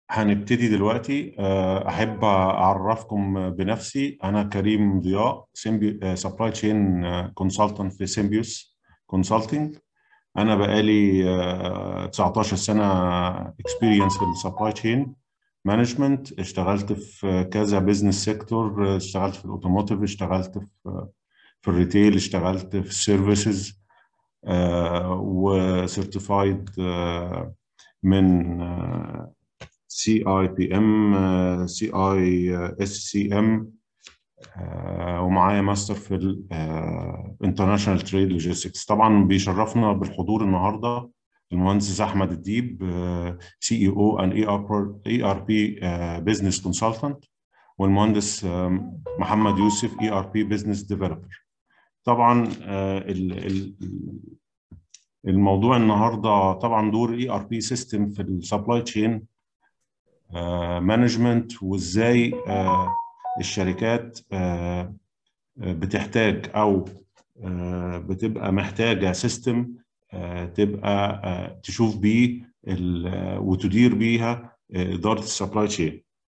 هنبتدي دلوقتي آه، أحب أعرفكم بنفسي أنا كريم ضياء سبلاي تشين كونسلتنت في سيمبيوس كونسلتنج أنا بقالي آه، 19 سنة اكسبيرينس في السبلاي تشين مانجمنت اشتغلت في كذا بزنس سيكتور اشتغلت في الاوتوموتيف اشتغلت في في الريتيل اشتغلت في السيرفيسز وسيرتيفايد من سي اي بي ام سي اي اس سي ام ومعايا ماستر في الانترناشونال تريد لوجيستكس طبعا بيشرفنا بالحضور النهارده المهندس احمد الديب سي اي او ان اي ار بي بزنس كونسلتنت والمهندس محمد يوسف اي ار بي بزنس ديفلوبر طبعا الموضوع النهارده طبعا دور الاي ار بي سيستم في السبلاي تشين مانجمنت وازاي الشركات بتحتاج او بتبقى محتاجه سيستم تبقى تشوف بيه وتدير بيها اداره السبلاي تشين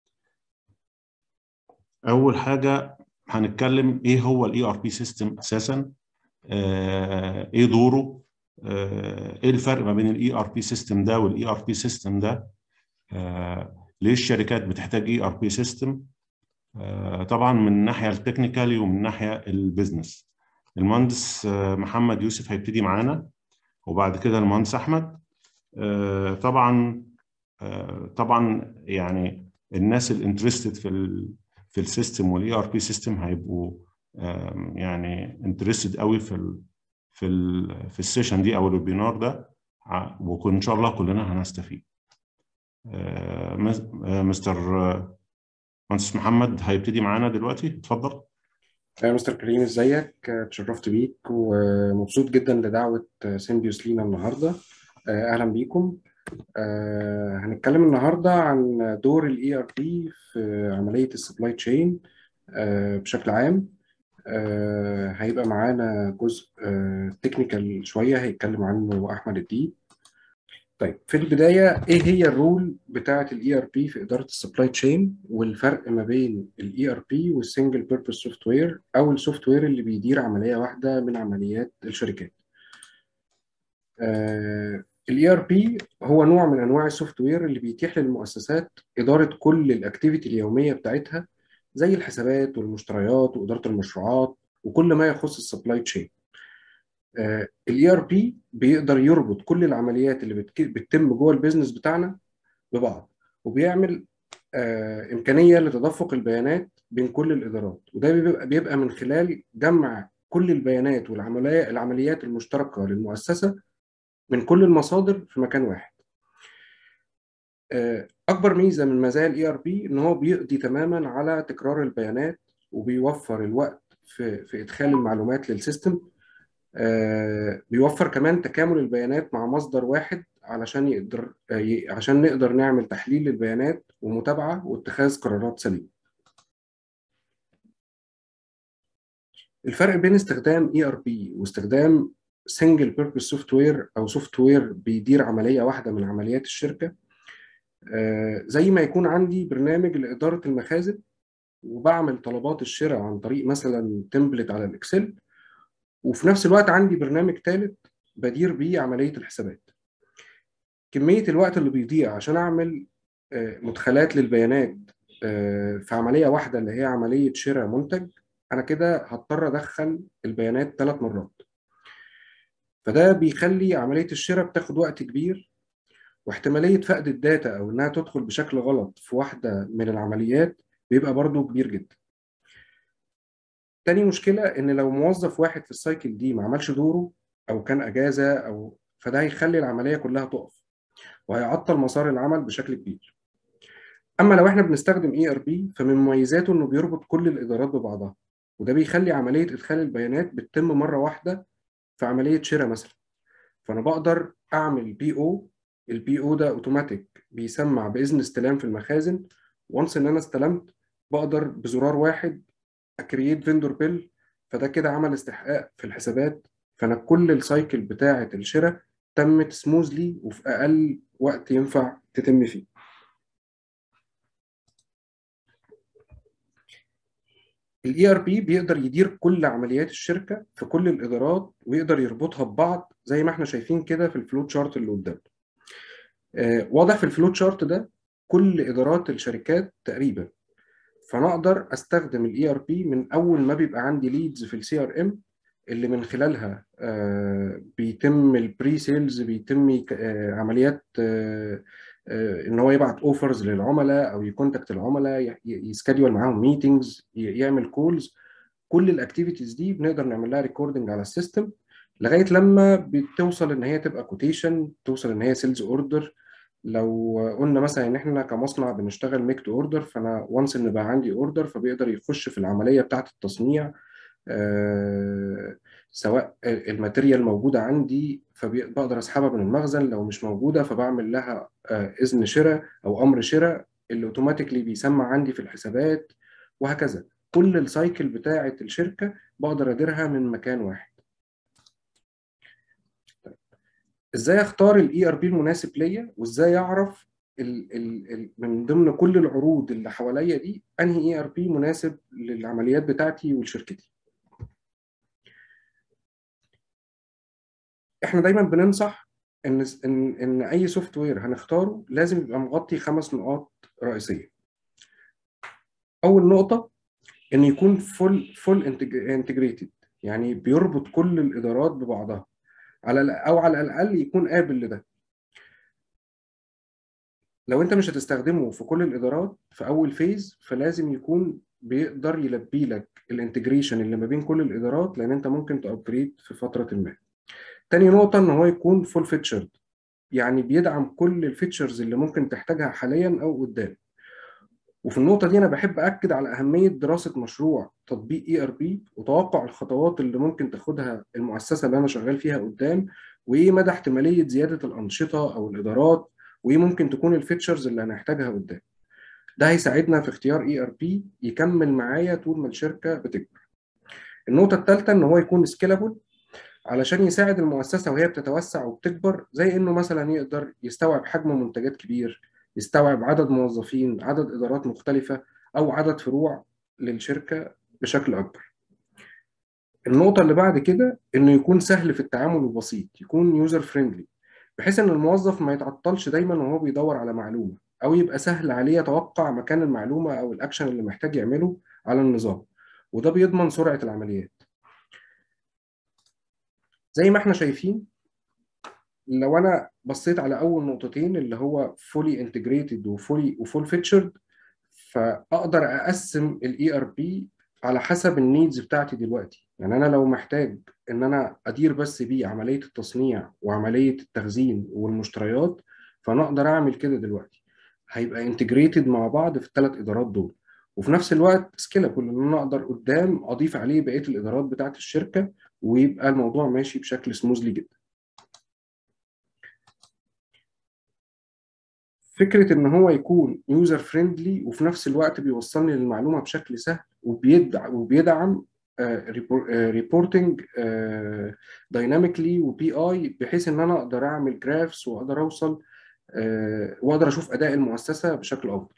اول حاجه هنتكلم ايه هو الاي ار بي سيستم اساسا ايه دوره ايه الفرق ما بين الاي ار بي سيستم ده والاي ار بي سيستم ده ليه الشركات بتحتاج اي ار بي سيستم طبعا من الناحيه التكنيكالي ومن الناحيه البيزنس المهندس محمد يوسف هيبتدي معانا وبعد كده المهندس احمد طبعا طبعا يعني الناس الانترستد في ال في السيستم والاي ار بي سيستم هيبقوا يعني انترستد قوي في ال في ال في السيشن دي او الويبينار ده وان شاء الله كلنا هنستفيد مستر مهندس محمد هيبتدي معانا دلوقتي اتفضل يا مستر كريم ازيك اتشرفت بيك ومبسوط جدا لدعوة سيمبيوس لينا النهاردة اهلا بيكم هنتكلم النهاردة عن دور الاي ار بي في عملية السبلاي تشين بشكل عام هيبقى معانا جزء تكنيكال شوية هيتكلم عنه احمد الديب طيب في البداية ايه هي الرول بتاعة الاي ار بي في إدارة السبلاي تشين والفرق ما بين الاي ار بي والسنجل بيربز سوفت وير او السوفت وير اللي بيدير عملية واحدة من عمليات الشركات. الاي ار بي هو نوع من انواع السوفت وير اللي بيتيح للمؤسسات إدارة كل الاكتيفيتي اليومية بتاعتها زي الحسابات والمشتريات وإدارة المشروعات وكل ما يخص السبلاي تشين. الاي ار بي بيقدر يربط كل العمليات اللي بتتم جوه البيزنس بتاعنا ببعض وبيعمل آه امكانيه لتدفق البيانات بين كل الادارات وده بيبقى بيبقى من خلال جمع كل البيانات والعمليات العمليات المشتركه للمؤسسه من كل المصادر في مكان واحد. آه اكبر ميزه من مزايا الاي ار بي ان هو بيقضي تماما على تكرار البيانات وبيوفر الوقت في في ادخال المعلومات للسيستم آه بيوفر كمان تكامل البيانات مع مصدر واحد علشان يقدر آه عشان نقدر نعمل تحليل للبيانات ومتابعة واتخاذ قرارات سليمة. الفرق بين استخدام ERP واستخدام سنجل بيربز سوفت وير أو سوفت وير بيدير عملية واحدة من عمليات الشركة آه زي ما يكون عندي برنامج لإدارة المخازن وبعمل طلبات الشراء عن طريق مثلا تمبلت على الإكسل وفي نفس الوقت عندي برنامج ثالث بدير بيه عملية الحسابات كمية الوقت اللي بيضيع عشان أعمل مدخلات للبيانات في عملية واحدة اللي هي عملية شراء منتج أنا كده هضطر أدخل البيانات ثلاث مرات فده بيخلي عملية الشراء بتاخد وقت كبير واحتمالية فقد الداتا أو إنها تدخل بشكل غلط في واحدة من العمليات بيبقى برضو كبير جدا تاني مشكلة إن لو موظف واحد في السايكل دي ما عملش دوره أو كان أجازة أو فده هيخلي العملية كلها تقف وهيعطل مسار العمل بشكل كبير. أما لو إحنا بنستخدم ERP فمن مميزاته إنه بيربط كل الإدارات ببعضها وده بيخلي عملية إدخال البيانات بتتم مرة واحدة في عملية شراء مثلا. فأنا بقدر أعمل بي أو البي أو ده أوتوماتيك بيسمع بإذن استلام في المخازن وانس إن أنا استلمت بقدر بزرار واحد اكرييت فيندور بيل فده كده عمل استحقاق في الحسابات فانا كل السايكل بتاعه الشراء تمت سموزلي وفي اقل وقت ينفع تتم فيه الاي ار بي بيقدر يدير كل عمليات الشركه في كل الادارات ويقدر يربطها ببعض زي ما احنا شايفين كده في الفلوت شارت اللي قدامنا آه، واضح في الفلوت شارت ده كل ادارات الشركات تقريبا فانا اقدر استخدم الاي ار بي من اول ما بيبقى عندي ليدز في السي ار ام اللي من خلالها آه، بيتم البري سيلز بيتم آه، عمليات ان هو يبعت اوفرز للعملاء او يكونتاكت العملاء يسكادول معاهم ميتنجز يعمل كولز كل الاكتيفيتيز دي بنقدر نعمل لها ريكوردنج على السيستم لغايه لما بتوصل ان هي تبقى كوتيشن توصل ان هي سيلز اوردر لو قلنا مثلا ان احنا كمصنع بنشتغل ميك تو اوردر فانا وانس ان بقى عندي اوردر فبيقدر يخش في العمليه بتاعه التصنيع آه سواء الماتيريال موجوده عندي فبقدر اسحبها من المخزن لو مش موجوده فبعمل لها آه اذن شراء او امر شراء اللي اوتوماتيكلي بيسمع عندي في الحسابات وهكذا كل السايكل بتاعه الشركه بقدر اديرها من مكان واحد ازاي اختار الاي ار بي المناسب ليا وازاي اعرف ال ال ال من ضمن كل العروض اللي حواليا دي انهي اي ار بي مناسب للعمليات بتاعتي ولشركتي احنا دايما بننصح ان ان ان اي سوفت وير هنختاره لازم يبقى مغطي خمس نقاط رئيسيه اول نقطه ان يكون فول فول انتجريتد يعني بيربط كل الادارات ببعضها على او على الاقل يكون قابل لده لو انت مش هتستخدمه في كل الادارات في اول فيز فلازم يكون بيقدر يلبي لك الانتجريشن اللي ما بين كل الادارات لان انت ممكن تابجريد في فتره ما تاني نقطه ان هو يكون فول فيتشرد يعني بيدعم كل الفيتشرز اللي ممكن تحتاجها حاليا او قدام وفي النقطة دي أنا بحب أكد على أهمية دراسة مشروع تطبيق اي ار بي وتوقع الخطوات اللي ممكن تاخدها المؤسسة اللي أنا شغال فيها قدام وإيه مدى احتمالية زيادة الأنشطة أو الإدارات وإيه ممكن تكون الفيتشرز اللي هنحتاجها قدام. ده هيساعدنا في اختيار اي ار بي يكمل معايا طول ما الشركة بتكبر. النقطة الثالثة إن هو يكون سكيلابل علشان يساعد المؤسسة وهي بتتوسع وبتكبر زي إنه مثلا يقدر يستوعب حجم منتجات كبير يستوعب عدد موظفين عدد إدارات مختلفة أو عدد فروع للشركة بشكل أكبر النقطة اللي بعد كده إنه يكون سهل في التعامل وبسيط يكون يوزر فريندلي بحيث إن الموظف ما يتعطلش دايما وهو بيدور على معلومة أو يبقى سهل عليه يتوقع مكان المعلومة أو الأكشن اللي محتاج يعمله على النظام وده بيضمن سرعة العمليات زي ما احنا شايفين لو انا بصيت على اول نقطتين اللي هو فولي انتجريتد وفولي وفول فيتشرد فاقدر اقسم الاي ار بي على حسب النيدز بتاعتي دلوقتي يعني انا لو محتاج ان انا ادير بس بيه عمليه التصنيع وعمليه التخزين والمشتريات فانا اقدر اعمل كده دلوقتي هيبقى انتجريتد مع بعض في الثلاث ادارات دول وفي نفس الوقت سكيلابل ان انا اقدر قدام اضيف عليه بقيه الادارات بتاعت الشركه ويبقى الموضوع ماشي بشكل سموزلي جدا فكره ان هو يكون يوزر فريندلي وفي نفس الوقت بيوصلني للمعلومه بشكل سهل وبيدعم وبيدعم ريبورتنج دايناميكلي وبي اي بحيث ان انا اقدر اعمل جرافس واقدر اوصل uh, واقدر اشوف اداء المؤسسه بشكل افضل.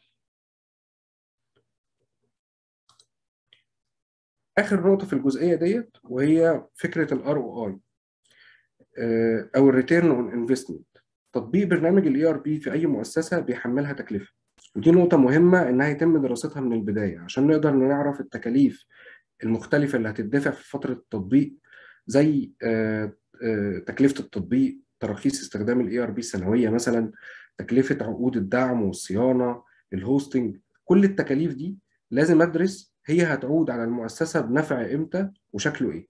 اخر نقطه في الجزئيه ديت وهي فكره الار او اي او الريتيرن اون انفستمنت تطبيق برنامج الاي ار بي في اي مؤسسه بيحملها تكلفه ودي نقطه مهمه انها يتم دراستها من البدايه عشان نقدر نعرف التكاليف المختلفه اللي هتدفع في فتره التطبيق زي تكلفه التطبيق تراخيص استخدام الاي ار بي السنويه مثلا تكلفه عقود الدعم والصيانه الهوستنج كل التكاليف دي لازم ادرس هي هتعود على المؤسسه بنفع امتى وشكله ايه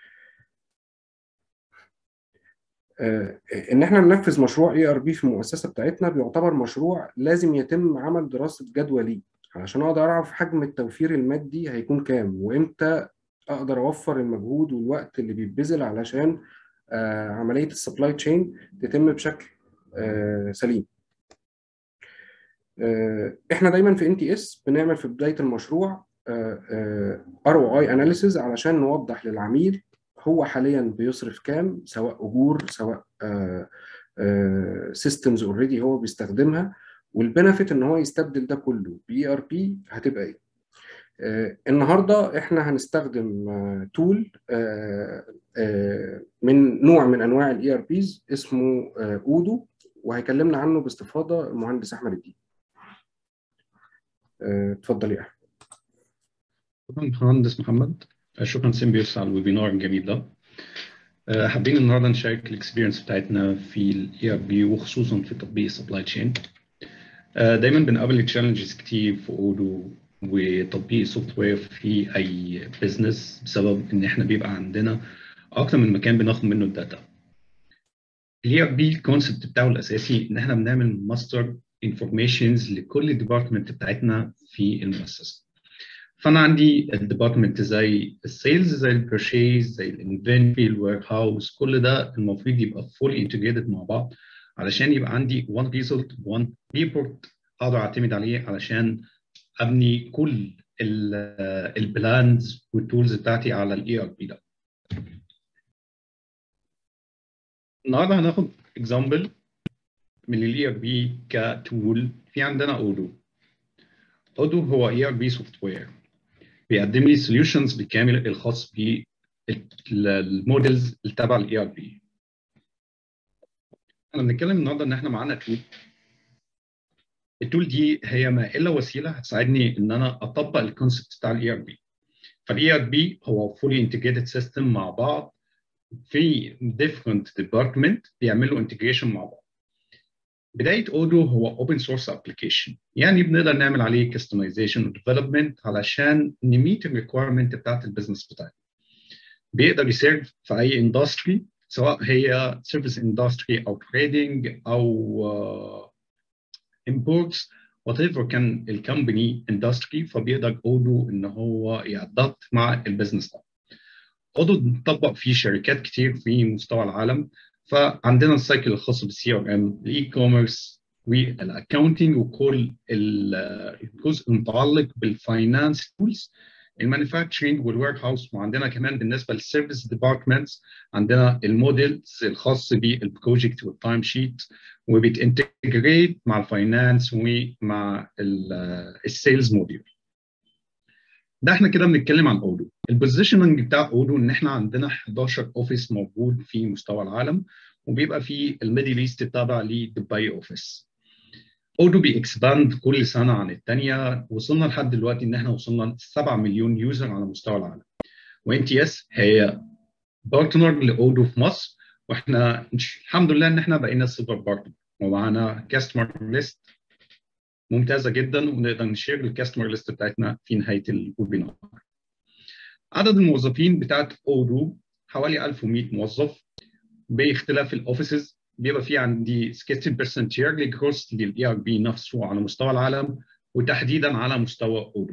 ان احنا ننفذ مشروع اي ار بي في المؤسسه بتاعتنا بيعتبر مشروع لازم يتم عمل دراسه جدوى ليه علشان اقدر اعرف حجم التوفير المادي هيكون كام وامتى اقدر اوفر المجهود والوقت اللي بيتبذل علشان عمليه السبلاي تشين تتم بشكل سليم احنا دايما في ان تي اس بنعمل في بدايه المشروع ار او اي اناليسيز علشان نوضح للعميل هو حاليا بيصرف كام سواء اجور سواء سيستمز اوريدي هو بيستخدمها والبنفيت ان هو يستبدل ده كله باي ار بي هتبقى ايه النهارده احنا هنستخدم تول من نوع من انواع الاي ار بيز اسمه اودو وهيكلمنا عنه باستفاضه المهندس احمد الدين اتفضل يا احمد شكرا مهندس محمد شكرا سيمبيوس على الويبينار الجميل ده حابين النهارده نشارك الاكسبيرينس بتاعتنا في الاي ار بي وخصوصا في تطبيق السبلاي تشين دايما بنقابل تشالنجز كتير في اودو وتطبيق سوفت وير في اي بزنس بسبب ان احنا بيبقى عندنا اكتر من مكان بناخد منه الداتا الاي ار بي الكونسبت بتاعه الاساسي ان احنا بنعمل ماستر انفورميشنز لكل الديبارتمنت بتاعتنا في المؤسسه فانا عندي الديبارتمنت زي السيلز زي البرشيز زي الانفنتري الوير هاوس كل ده المفروض يبقى فولي انتجريتد مع بعض علشان يبقى عندي one result one report اقدر اعتمد عليه علشان ابني كل البلانز والتولز بتاعتي على الاي ار بي ده النهارده هناخد اكزامبل من الاي ار بي كتول في عندنا اودو اودو هو اي ار بي سوفت وير بيقدم لي سوليوشنز بالكامل الخاص بالمودلز اللي تبع الاي ار بي احنا بنتكلم النهارده ان احنا معانا تول التول دي هي ما الا وسيله هتساعدني ان انا اطبق الكونسبت بتاع الاي ار بي فالاي ار بي هو فولي انتجريتد سيستم مع بعض في different ديبارتمنت بيعملوا انتجريشن مع بعض بدايه اودو هو اوبن سورس ابلكيشن يعني بنقدر نعمل عليه كستمايزيشن وديفلوبمنت علشان نميت الريكويرمنت بتاعت البيزنس بتاعنا بيقدر يسيرف في اي اندستري سواء هي سيرفيس اندستري او تريدنج او امبورتس وات ايفر كان الكومباني اندستري فبيقدر اودو ان هو يادبت مع البيزنس ده اودو بنطبق فيه شركات كتير في مستوى العالم فعندنا السايكل الخاص بالسي ار ام الاي كوميرس والاكونتنج وكل الجزء المتعلق بالفاينانس تولز المانيفاكتشرنج والورك هاوس وعندنا كمان بالنسبه للسيرفيس ديبارتمنتس عندنا الموديلز الخاص بالبروجكت والتايم شيت وبتنتجريت مع الفاينانس ومع السيلز موديل ده احنا كده بنتكلم عن اودو البوزيشننج بتاع اودو ان احنا عندنا 11 اوفيس موجود في مستوى العالم وبيبقى في الميدل ايست تابع لدبي اوفيس اودو بيكسباند كل سنه عن الثانيه وصلنا لحد دلوقتي ان احنا وصلنا ل 7 مليون يوزر على مستوى العالم وان تي اس هي بارتنر لاودو في مصر واحنا الحمد لله ان احنا بقينا سوبر بارتنر ومعانا كاستمر ليست ممتازه جدا ونقدر نشير الكاستمر ليست بتاعتنا في نهايه الويبينار. عدد الموظفين بتاعت اودو حوالي 1100 موظف باختلاف الاوفيسز بيبقى في عندي 60% yearly growth للاي ار بي نفسه على مستوى العالم وتحديدا على مستوى اودو.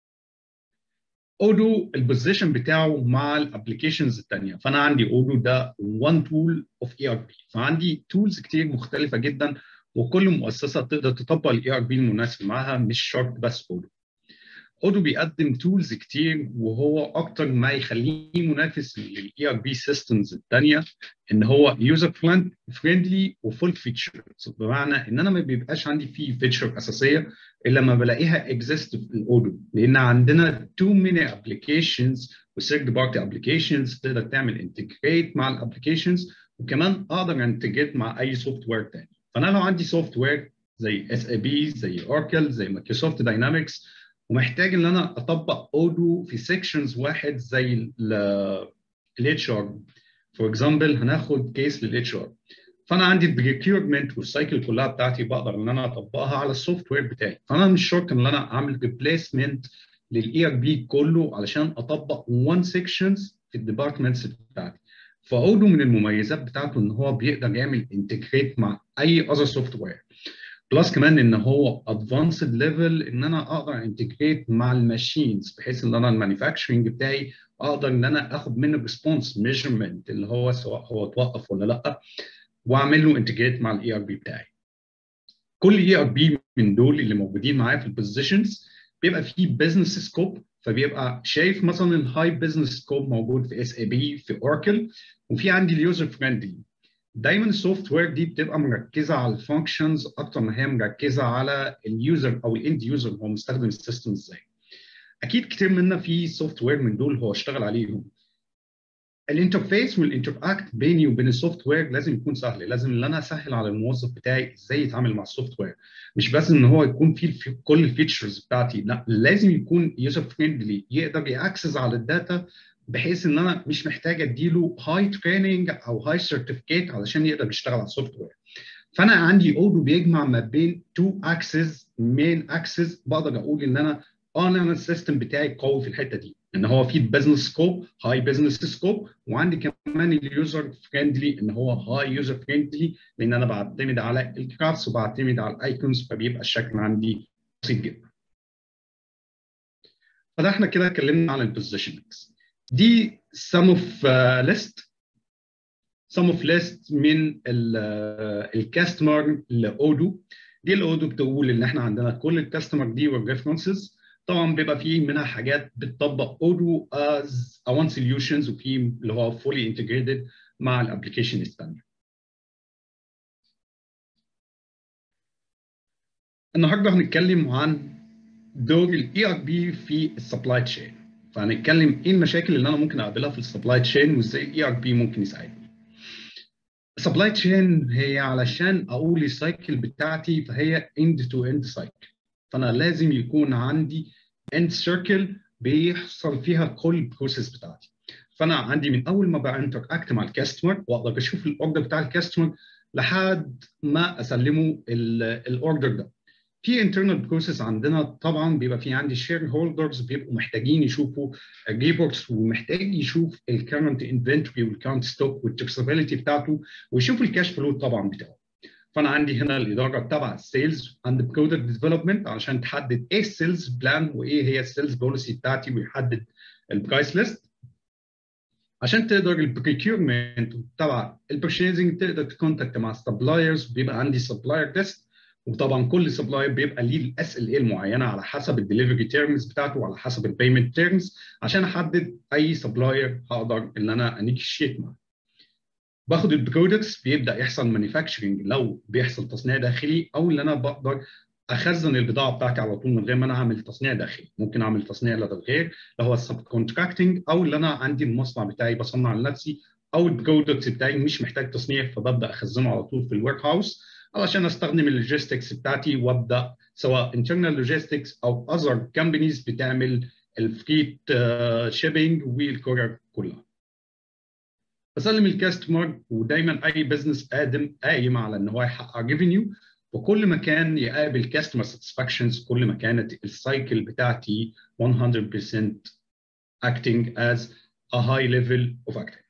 اودو البوزيشن بتاعه مع الابلكيشنز الثانيه فانا عندي اودو ده one tool of ERP فعندي تولز كتير مختلفه جدا وكل مؤسسه تقدر تطبق الاي ار بي المناسب معاها مش شرط بس اودو اودو بيقدم تولز كتير وهو اكتر ما يخليه منافس للاي ار بي سيستمز الثانيه ان هو يوزر فريندلي وفول فيتشرز بمعنى ان انا ما بيبقاش عندي فيه فيتشر اساسيه الا لما بلاقيها اكزيست في الاودو لان عندنا تو ميني ابلكيشنز وثيرد بارتي ابلكيشنز تقدر تعمل انتجريت مع الابلكيشنز وكمان اقدر انتجريت مع اي سوفت وير ثاني فانا لو عندي سوفت وير زي اس اي بي زي اوراكل زي مايكروسوفت داينامكس ومحتاج ان انا اطبق اودو في سيكشنز واحد زي الاتش ار فور اكزامبل هناخد كيس للاتش ار فانا عندي البريكيورمنت والسايكل كلها بتاعتي بقدر ان انا اطبقها على السوفت وير بتاعي فانا مش شرط ان انا اعمل ريبليسمنت للاي ار بي كله علشان اطبق وان سيكشنز في الديبارتمنتس بتاعتي فاودو من المميزات بتاعته ان هو بيقدر يعمل انتجريت مع اي اذر سوفت وير بلس كمان ان هو ادفانسد ليفل ان انا اقدر انتجريت مع الماشينز بحيث ان انا المانيفاكتشرنج بتاعي اقدر ان انا اخد منه ريسبونس ميجرمنت اللي هو سواء هو توقف ولا لا واعمل له انتجريت مع الاي ار بي بتاعي كل اي ار بي من دول اللي موجودين معايا في البوزيشنز بيبقى فيه بزنس سكوب فبيبقى شايف مثلا الهاي بزنس سكوب موجود في اس اي بي في اوراكل وفي عندي اليوزر فريندلي دايما السوفت وير دي بتبقى مركزه على الفانكشنز اكتر ما هي مركزه على اليوزر او الاند يوزر هو مستخدم السيستم ازاي اكيد كتير منا في سوفت وير من دول هو اشتغل عليهم الانترفيس والانتراكت بيني وبين السوفت وير لازم يكون سهل لازم ان انا اسهل على الموظف بتاعي ازاي يتعامل مع السوفت وير مش بس ان هو يكون فيه في كل الفيتشرز بتاعتي لا لازم يكون يوزر فريندلي يقدر ياكسس على الداتا بحيث ان انا مش محتاج اديله هاي تريننج او هاي سيرتيفيكيت علشان يقدر يشتغل على السوفت وير فانا عندي اودو بيجمع ما بين تو اكسس مين اكسس بقدر اقول ان انا انا السيستم بتاعي قوي في الحته دي ان هو في بزنس سكوب هاي بزنس سكوب وعندي كمان اليوزر فريندلي ان هو هاي يوزر فريندلي لان انا بعتمد على الكرافس وبعتمد على الايكونز فبيبقى الشكل عندي بسيط جدا فده احنا كده اتكلمنا على البوزيشننجز دي sum of uh, list sum of list من الكاستمر لاودو دي الاودو بتقول ان احنا عندنا كل الكاستمر دي والريفرنسز طبعا بيبقى فيه منها حاجات بتطبق اودو از وان سوليوشنز وفي اللي هو فولي انتجريتد مع الابلكيشن ستاندرد النهارده هنتكلم عن دور الاي ار بي في السبلاي تشين فهنتكلم ايه المشاكل اللي انا ممكن اقابلها في السبلاي تشين وازاي الاي ار بي ممكن يساعدني السبلاي تشين هي علشان اقول السايكل بتاعتي فهي اند تو اند سايكل فانا لازم يكون عندي اند سيركل بيحصل فيها كل البروسيس بتاعتي فانا عندي من اول ما بانتر اكت مع الكاستمر واقدر اشوف الاوردر بتاع الكاستمر لحد ما اسلمه الاوردر ده في انترنال بروسيس عندنا طبعا بيبقى في عندي شير هولدرز بيبقوا محتاجين يشوفوا ريبورتس ومحتاج يشوف الكرنت انفنتوري والكاونت ستوك والترسابيلتي بتاعته ويشوف الكاش فلو طبعا بتاعه فانا عندي هنا الاداره تبع السيلز عند برودكت ديفلوبمنت علشان تحدد ايه السيلز بلان وايه هي السيلز بوليسي بتاعتي ويحدد البرايس ليست عشان تقدر البريكيورمنت تبع البرشيزنج تقدر تكونتاكت مع السبلايرز بيبقى عندي سبلاير ليست وطبعا كل سبلاير بيبقى ليه الاس ال اي المعينه على حسب الدليفري تيرمز بتاعته وعلى حسب البيمنت تيرمز عشان احدد اي سبلاير هقدر ان انا انيكشيت معاه. باخد البرودكتس بيبدا يحصل مانيفاكتشرنج لو بيحصل تصنيع داخلي او اللي انا بقدر اخزن البضاعه بتاعتي على طول من غير ما انا اعمل تصنيع داخلي ممكن اعمل تصنيع لدى الغير اللي هو السب كونتراكتنج او اللي انا عندي المصنع بتاعي بصنع لنفسي او البرودكتس بتاعي مش محتاج تصنيع فببدا اخزنه على طول في الورك هاوس علشان استخدم اللوجيستكس بتاعتي وابدا سواء انترنال لوجيستكس او اذر كومبانيز بتعمل الفريت شيبنج والكورير كلها. بسلم الكاستمر ودايما اي بزنس قادم قايم على ان هو يحقق ريفينيو وكل ما كان يقابل كاستمر ساتسفاكشنز كل ما كانت السايكل بتاعتي 100% acting as a high level of acting.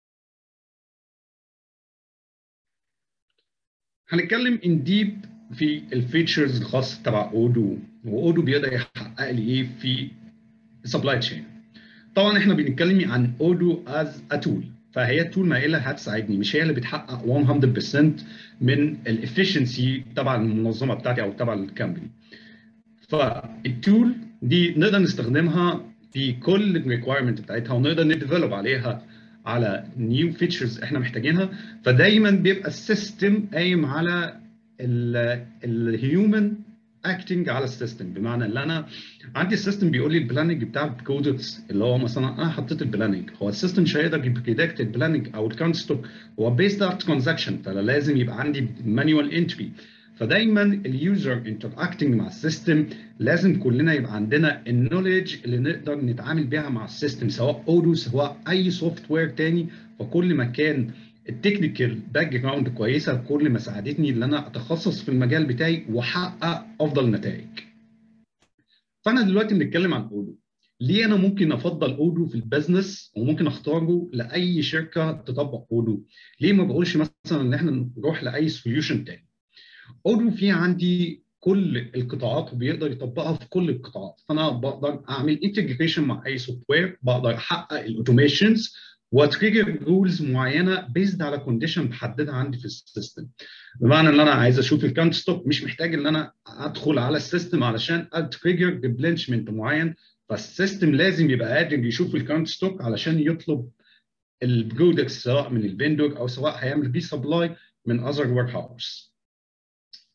هنتكلم ان ديب في الفيتشرز الخاصه تبع اودو واودو بيقدر يحقق لي ايه في السبلاي تشين طبعا احنا بنتكلم عن اودو از ا تول فهي التول ما الا هتساعدني مش هي اللي بتحقق 100% من الافشنسي تبع المنظمه بتاعتي او تبع الكامباني فالتول دي نقدر نستخدمها في كل الريكوايرمنت بتاعتها ونقدر نديفلوب عليها على نيو فيتشرز احنا محتاجينها فدايما بيبقى السيستم قايم على الهيومن اكتنج على السيستم بمعنى ان انا عندي السيستم بيقول لي البلاننج بتاع البرودكتس اللي هو مثلا انا حطيت البلاننج هو السيستم مش هيقدر يبريدكت البلاننج او الكاونت ستوك هو بيست على ترانزاكشن فانا لازم يبقى عندي مانيوال انتري فدايما اليوزر انتراكتنج مع السيستم لازم كلنا يبقى عندنا النولج اللي نقدر نتعامل بيها مع السيستم سواء اودو سواء اي سوفت وير تاني فكل ما كان التكنيكال باك جراوند كويسه كل ما ساعدتني ان انا اتخصص في المجال بتاعي واحقق افضل نتائج. فانا دلوقتي بنتكلم عن اودو. ليه انا ممكن افضل اودو في البزنس وممكن اختاره لاي شركه تطبق اودو؟ ليه ما بقولش مثلا ان احنا نروح لاي سوليوشن تاني؟ اودو في عندي كل القطاعات وبيقدر يطبقها في كل القطاعات فانا بقدر اعمل انتجريشن مع اي سوفت وير بقدر احقق الاوتوميشنز وتريجر رولز معينه بيزد على كونديشن بحددها عندي في السيستم بمعنى ان انا عايز اشوف الكاونت ستوك مش محتاج ان انا ادخل على السيستم علشان اتريجر ريبلنشمنت معين فالسيستم لازم يبقى قادر يشوف الكاونت ستوك علشان يطلب البرودكتس سواء من الفندور او سواء هيعمل بيه سبلاي من اذر ورك هاوس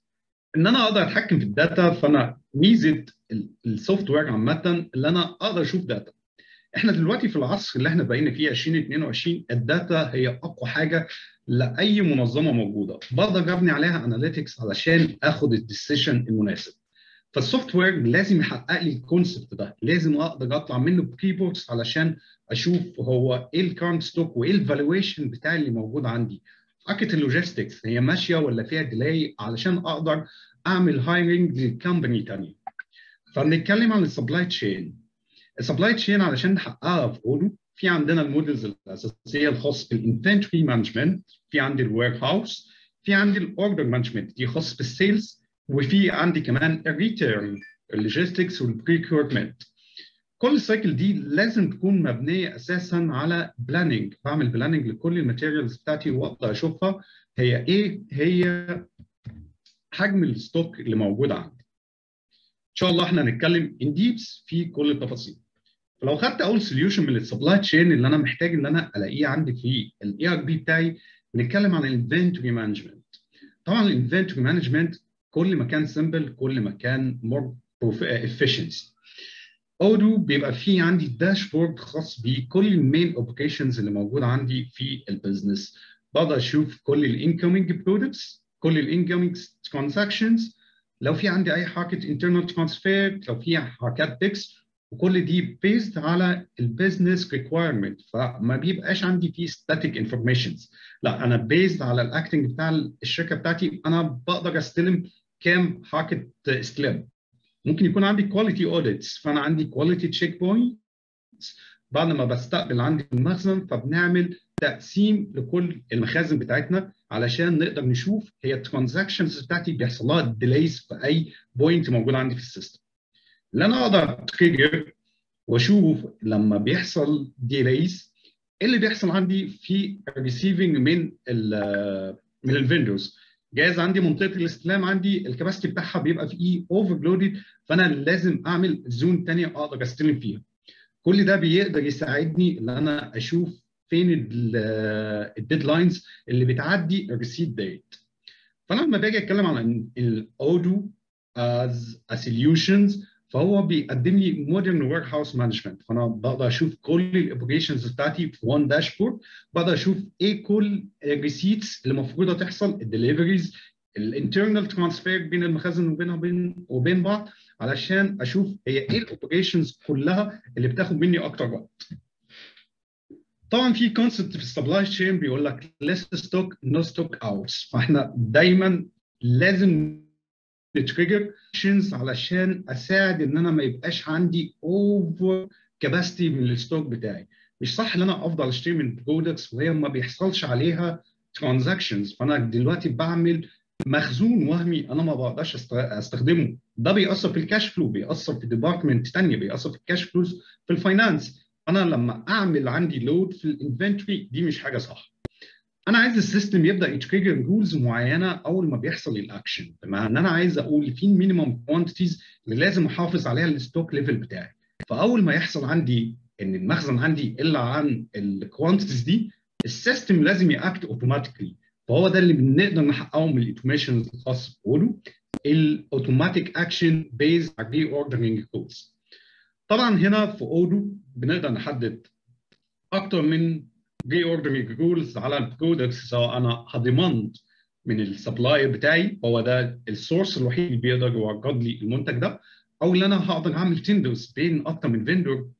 ان انا اقدر اتحكم في الداتا فانا ميزه السوفت وير عامه اللي انا اقدر اشوف داتا احنا دلوقتي في العصر اللي احنا بقينا فيه 2022 الداتا هي اقوى حاجه لاي منظمه موجوده بقدر ابني عليها اناليتكس علشان اخد الديسيشن المناسب فالسوفت وير لازم يحقق لي الكونسبت ده لازم اقدر اطلع منه بكيبوردز علشان اشوف هو ايه الكارنت ستوك وايه الفالويشن بتاعي اللي موجود عندي حركه اللوجيستكس هي ماشيه ولا فيها ديلاي علشان اقدر اعمل هايرنج لكمباني ثانيه فبنتكلم عن السبلاي تشين السبلاي تشين علشان نحققها في اودو في عندنا المودلز الاساسيه الخاص بالانفنتوري مانجمنت في عندي الوير هاوس في عندي الاوردر مانجمنت دي خاص بالسيلز وفي عندي كمان الريتيرن اللوجيستكس والبريكورمنت كل السايكل دي لازم تكون مبنيه اساسا على بلاننج بعمل بلاننج لكل الماتيريالز بتاعتي واقدر اشوفها هي ايه هي حجم الستوك اللي موجود عندي ان شاء الله احنا هنتكلم ان ديبس في كل التفاصيل فلو خدت اول سوليوشن من السبلاي تشين اللي انا محتاج ان انا الاقيه عندي في الاي ار بي بتاعي بنتكلم عن الانفنتوري مانجمنت طبعا الانفنتوري مانجمنت كل ما كان سمبل كل ما كان مور efficiency اودو بيبقى فيه عندي داشبورد خاص بكل المين ابلكيشنز اللي موجوده عندي في البيزنس بقدر اشوف كل الانكومينج برودكتس كل الانكومينج ترانزاكشنز لو في عندي اي حركه انترنال ترانسفير لو في حركات بيكس وكل دي بيزد على البيزنس ريكوايرمنت فما بيبقاش عندي فيه ستاتيك انفورميشنز لا انا بيزد على الاكتنج بتاع الشركه بتاعتي انا بقدر استلم كام حركه استلام ممكن يكون عندي كواليتي اوديتس فانا عندي كواليتي تشيك بوينتس بعد ما بستقبل عندي المخزن فبنعمل تقسيم لكل المخازن بتاعتنا علشان نقدر نشوف هي الترانزاكشنز بتاعتي بيحصل لها ديليز في اي بوينت موجود عندي في السيستم اللي انا اقدر تريجر واشوف لما بيحصل ديليز ايه اللي بيحصل عندي في الريسيفنج من ال من الفيندورز جايز عندي منطقه الاستلام عندي الكباستي بتاعها بيبقى فيه اوفرلودد فانا لازم اعمل زون ثانيه اقدر استلم فيها كل ده بيقدر يساعدني ان انا اشوف فين الديدلاينز اللي بتعدي الريسيت ديت فانا لما باجي اتكلم عن الاودو از سوليوشنز فهو بيقدم لي مودرن وير هاوس مانجمنت فانا بقدر اشوف كل الابلكيشنز بتاعتي في وان داشبورد بقدر اشوف ايه كل الريسيتس اللي المفروض تحصل الدليفريز الانترنال ترانسفير بين المخازن وبينها وبين وبين بعض علشان اشوف هي ايه الاوبريشنز كلها اللي بتاخد مني اكتر وقت طبعا في كونسبت في السبلاي تشين بيقول لك less stock no stock hours فاحنا دايما لازم نتريجر علشان اساعد ان انا ما يبقاش عندي اوفر كاباسيتي من الستوك بتاعي مش صح ان انا افضل اشتري من برودكتس وهي ما بيحصلش عليها ترانزاكشنز فانا دلوقتي بعمل مخزون وهمي انا ما بقدرش استخدمه ده بيأثر في الكاش فلو بيأثر في ديبارتمنت ثانيه بيأثر في الكاش فلوز في الفاينانس انا لما اعمل عندي لود في الانفنتوري دي مش حاجه صح انا عايز السيستم يبدا يتريجر رولز معينه اول ما بيحصل الاكشن بمعنى ان انا عايز اقول في مينيمم كوانتيتيز اللي لازم احافظ عليها الستوك ليفل بتاعي فاول ما يحصل عندي ان المخزن عندي يقل عن الكوانتيتيز دي السيستم لازم ياكت اوتوماتيكلي فهو ده اللي بنقدر نحققه من الاوتوميشن الخاص بأولو الاوتوماتيك اكشن بيز ري اوردرنج كودز طبعا هنا في اودو بنقدر نحدد اكتر من ري اوردرنج رولز على البرودكتس سواء انا هضمنت من السبلاير بتاعي هو ده السورس الوحيد اللي بيقدر يوجد لي المنتج ده او اللي انا هقدر اعمل تندرز بين اكتر من فيندور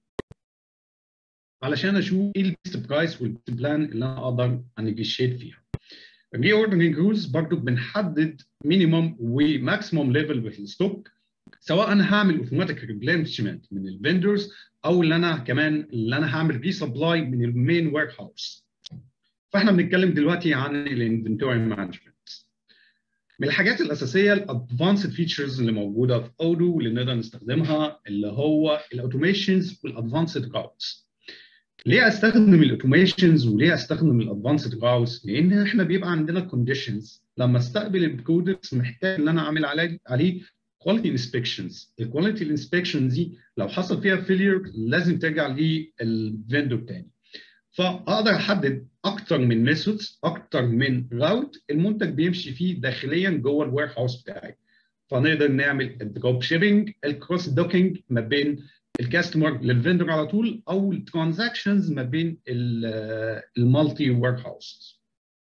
علشان اشوف ايه البيست برايس والبيست بلان اللي انا اقدر انيجيشيت فيها. الري اوردرنج رولز برضو بنحدد مينيمم وماكسيمم ليفل في الستوك سواء انا هعمل اوتوماتيك ريبلينشمنت من الفندرز او اللي انا كمان اللي انا هعمل ري سبلاي من المين وير هاوس فاحنا بنتكلم دلوقتي عن الانفنتوري مانجمنت من الحاجات الاساسيه الادفانسد فيتشرز اللي موجوده في اودو واللي نقدر نستخدمها اللي هو الاوتوميشنز والادفانسد راوتس ليه استخدم الاوتوميشنز وليه استخدم الادفانسد راوتس لان احنا بيبقى عندنا كونديشنز لما استقبل البرودكتس محتاج ان انا اعمل عليه عليه كواليتي انسبكشنز الكواليتي انسبكشنز دي لو حصل فيها فيلير لازم ترجع للفندور تاني فاقدر احدد اكتر من ميثودز اكتر من راوت المنتج بيمشي فيه داخليا جوه الوير هاوس بتاعي فنقدر نعمل الدروب شيبنج الكروس دوكينج ما بين الكاستمر للفندور على طول او الترانزاكشنز ما بين المالتي ورك هاوس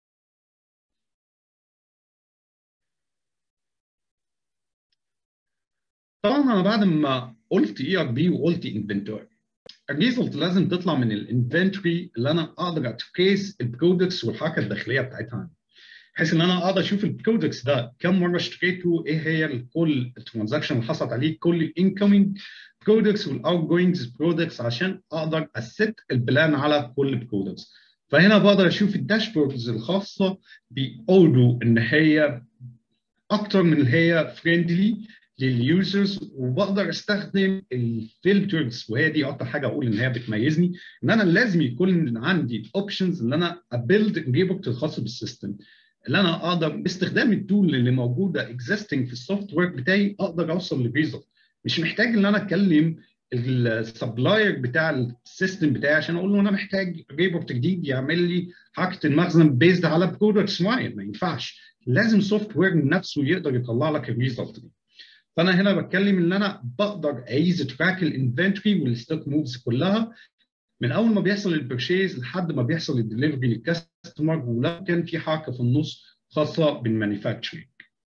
طبعا انا بعد ما قلت اي ار بي وقلت انفنتوري الريزلت لازم تطلع من الانفنتوري اللي انا اقدر اتريس البرودكتس والحركه الداخليه بتاعتها بحيث ان انا اقدر اشوف البرودكتس ده كم مره اشتريته ايه هي كل الترانزاكشن اللي حصلت عليه كل الانكومينج برودكتس والاوت جوينجز برودكتس عشان اقدر اسيت البلان على كل برودكتس فهنا بقدر اشوف الداشبوردز الخاصه باودو ان هي اكتر من اللي هي فريندلي لليوزرز وبقدر استخدم الفلترز وهي دي اكتر حاجه اقول ان هي بتميزني ان انا لازم يكون عندي الاوبشنز ان انا ابيلد ريبورت الخاص بالسيستم اللي انا اقدر باستخدام التول اللي موجوده اكزيستنج في السوفت وير بتاعي اقدر اوصل للريزلت مش محتاج ان انا اكلم السبلاير بتاع السيستم بتاعي عشان اقول له انا محتاج ريبورت جديد يعمل لي حركه المخزن بيزد على برودكتس معين ما ينفعش لازم السوفت وير نفسه يقدر يطلع لك الريزلت دي فانا هنا بتكلم ان انا بقدر اعيز تراك الانفنتوري والستوك موفز كلها من اول ما بيحصل البرشيز لحد ما بيحصل الدليفري للكاستمر ولو كان في حركه في النص خاصه بالمانيفاكتشرنج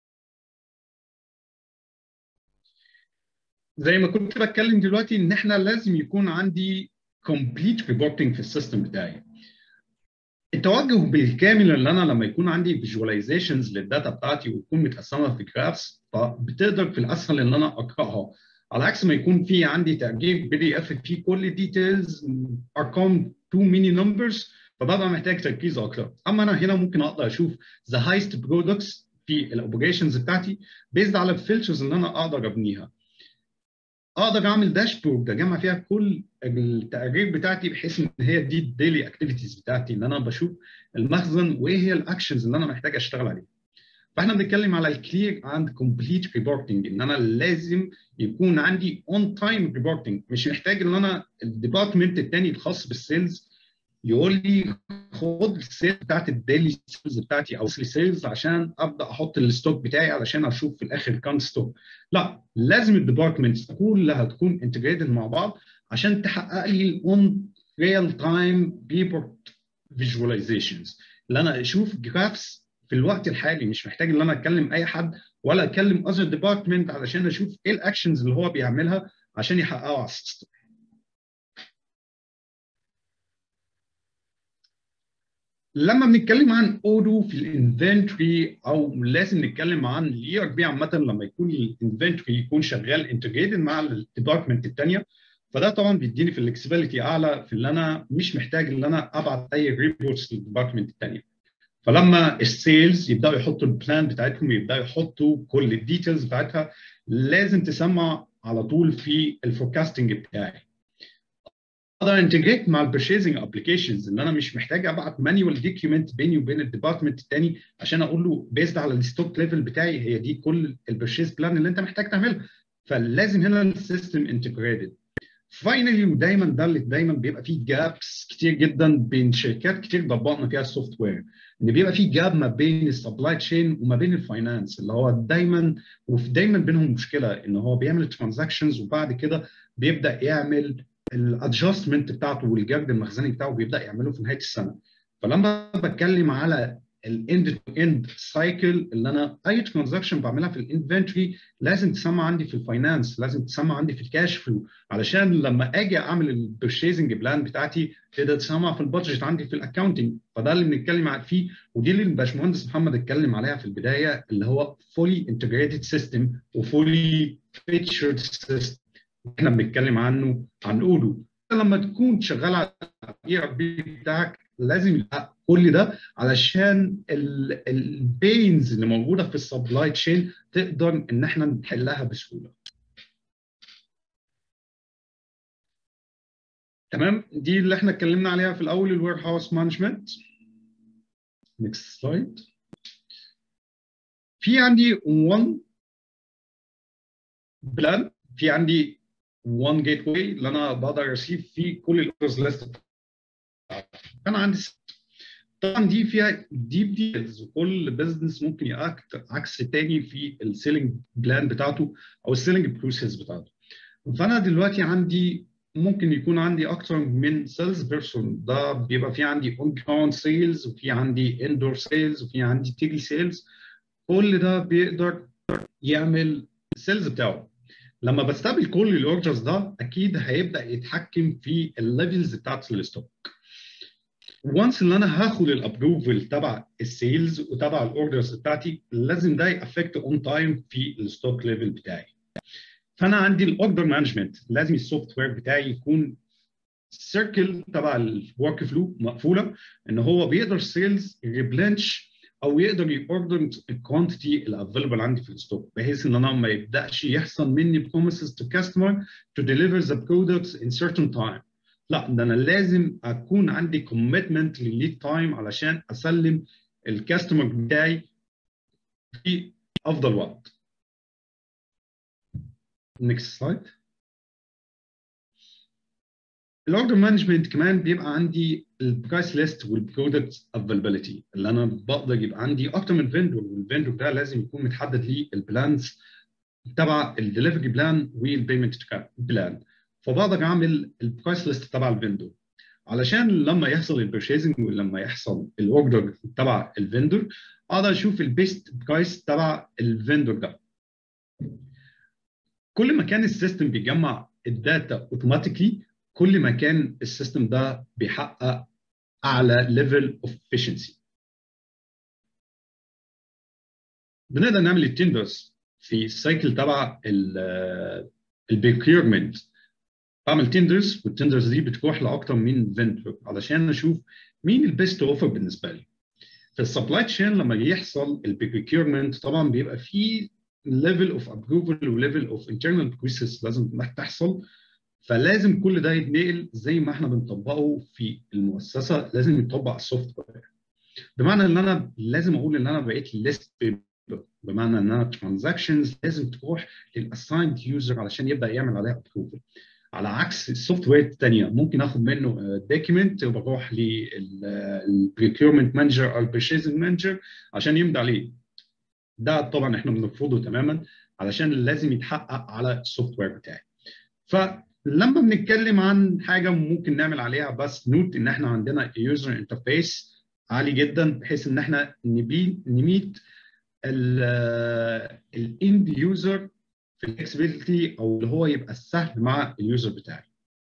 زي ما كنت بتكلم دلوقتي ان احنا لازم يكون عندي كومبليت ريبورتنج في السيستم بتاعي التوجه بالكامل اللي انا لما يكون عندي فيجواليزيشنز للداتا بتاعتي وتكون متقسمه في جرافس فبتقدر في الاسهل ان انا اقراها على عكس ما يكون في عندي ترجيب بي دي اف فيه كل الديتيلز ارقام تو ميني نمبرز فببقى محتاج تركيز اكتر اما انا هنا ممكن اقدر اشوف ذا هايست برودكتس في الاوبريشنز بتاعتي بيزد على الفلترز اللي انا اقدر ابنيها اقدر اعمل داشبورد اجمع فيها كل التقارير بتاعتي بحيث ان هي دي الديلي اكتيفيتيز بتاعتي ان انا بشوف المخزن وايه هي الاكشنز اللي انا محتاج اشتغل عليها فاحنا بنتكلم على الكلير اند كومبليت ريبورتنج ان انا لازم يكون عندي اون تايم ريبورتنج مش محتاج ان انا الديبارتمنت الثاني الخاص بالسيلز يقول لي خد السيل بتاعت الديلي سيلز بتاعتي او سيلز عشان ابدا احط الستوك بتاعي علشان اشوف في الاخر كام ستوك لا لازم الديبارتمنتس كلها تكون انتجريتد مع بعض عشان تحقق لي الاون ريال تايم ريبورت فيجواليزيشنز اللي انا اشوف جرافس في الوقت الحالي مش محتاج ان انا اتكلم اي حد ولا اتكلم اذر ديبارتمنت علشان اشوف ايه الاكشنز اللي هو بيعملها عشان يحققوا على السيستم لما بنتكلم عن اودو في الانفنتوري او لازم نتكلم عن الاي ار بي عامه لما يكون الانفنتوري يكون شغال انتجريتد مع الديبارتمنت الثانيه فده طبعا بيديني فلكسبيليتي اعلى في اللي انا مش محتاج ان انا ابعت اي ريبورتس للديبارتمنت الثانيه فلما السيلز يبداوا يحطوا البلان بتاعتهم يبداوا يحطوا كل الديتيلز بتاعتها لازم تسمع على طول في الفوركاستنج بتاعي اقدر انتجريت مع البرشيزنج ابلكيشنز ان انا مش محتاج ابعت مانيوال دوكيومنت بيني وبين الديبارتمنت الثاني عشان اقول له بيزد على الستوك ليفل بتاعي هي دي كل البرشيز بلان اللي انت محتاج تعملها فلازم هنا السيستم انتجريتد فاينلي ودايما ده اللي دايما بيبقى فيه جابس كتير جدا بين شركات كتير ضبطنا فيها السوفت وير ان بيبقى فيه جاب ما بين السبلاي تشين وما بين الفاينانس اللي هو دايما ودايما بينهم مشكله ان هو بيعمل ترانزاكشنز وبعد كده بيبدا يعمل الادجستمنت بتاعته والجرد المخزني بتاعه بيبدا يعمله في نهايه السنه فلما بتكلم على الاند تو اند سايكل اللي انا اي ترانزاكشن بعملها في الانفنتوري لازم تسمى عندي في الفاينانس لازم تسمى عندي في الكاش فلو علشان لما اجي اعمل البرشيزنج بلان بتاعتي تقدر تسمع في البادجت عندي في الاكونتنج فده اللي بنتكلم فيه ودي اللي الباشمهندس محمد اتكلم عليها في البدايه اللي هو فولي انتجريتد سيستم وفولي فيتشرد سيستم احنا بنتكلم عنه عن اودو لما تكون شغال على الاي ار بي بتاعك لازم يبقى كل ده علشان البينز اللي موجوده في السبلاي تشين تقدر ان احنا نحلها بسهوله. تمام دي اللي احنا اتكلمنا عليها في الاول الوير هاوس مانجمنت. نكست سلايد. في عندي 1 بلان في عندي 1 جيت واي اللي انا بقدر ارسيف فيه كل الاوردرز ليست انا عندي طبعا دي فيها ديب ديتيلز وكل بزنس ممكن ياكت عكس تاني في السيلينج بلان بتاعته او السيلينج بروسيس بتاعته فانا دلوقتي عندي ممكن يكون عندي اكتر من سيلز بيرسون ده بيبقى في عندي اون جراوند سيلز وفي عندي اندور سيلز وفي عندي تيلي سيلز كل ده بيقدر يعمل السيلز بتاعه لما بستقبل كل الاوردرز ده اكيد هيبدا يتحكم في الليفلز بتاعت الستوك وانس ان انا هاخد الابروفل تبع السيلز وتبع الاوردرز بتاعتي لازم ده يافكت اون تايم في الستوك ليفل بتاعي فانا عندي الاوردر مانجمنت لازم السوفت وير بتاعي يكون سيركل تبع الورك فلو مقفوله ان هو بيقدر سيلز ريبلانش او يقدر يوردر الكوانتيتي الافيلبل عندي في الستوك بحيث ان انا ما يبداش يحصل مني promises to customer to deliver the products in certain time لا ده انا لازم اكون عندي كوميتمنت للليد تايم علشان اسلم الكاستمر بتاعي في افضل وقت next slide الاوردر مانجمنت كمان بيبقى عندي البرايس ليست والبرودكت افيلابيلتي اللي انا بقدر يبقى عندي اكتر من فيندور والفيندور ده لازم يكون متحدد ليه البلانز تبع الدليفري بلان والبيمنت بلان فبقدر اعمل البرايس ليست تبع الفيندور علشان لما يحصل البرشيزنج ولما يحصل الاوردر تبع الفيندور اقدر اشوف البيست برايس تبع الفيندور ده كل ما كان السيستم بيجمع الداتا اوتوماتيكلي كل ما كان السيستم ده بيحقق اعلى ليفل اوف efficiency بنقدر نعمل التندرز في السايكل تبع البريكيرمنت بعمل تندرز والتندرز دي بتروح لاكتر من فيندور علشان اشوف مين البيست اوفر بالنسبه لي في السبلاي تشين لما يحصل البريكيرمنت طبعا بيبقى في ليفل اوف ابروفل وليفل اوف انترنال بروسيس لازم تحصل فلازم كل ده يتنقل زي ما احنا بنطبقه في المؤسسه لازم يطبق على السوفت وير بمعنى ان انا لازم اقول ان انا بقيت ليست بمعنى ان انا ترانزاكشنز لازم تروح للاسايند يوزر علشان يبدا يعمل عليها ابروفل على عكس السوفت وير الثانيه ممكن اخد منه دوكيمنت وبروح للبريكيورمنت مانجر او البرشيزنج مانجر عشان يمضي عليه ده طبعا احنا بنرفضه تماما علشان لازم يتحقق على السوفت وير بتاعي فلما بنتكلم عن حاجه ممكن نعمل عليها بس نوت ان احنا عندنا يوزر انترفيس عالي جدا بحيث ان احنا نميت الاند يوزر في الاكسبيلتي او اللي هو يبقى السهل مع اليوزر بتاعي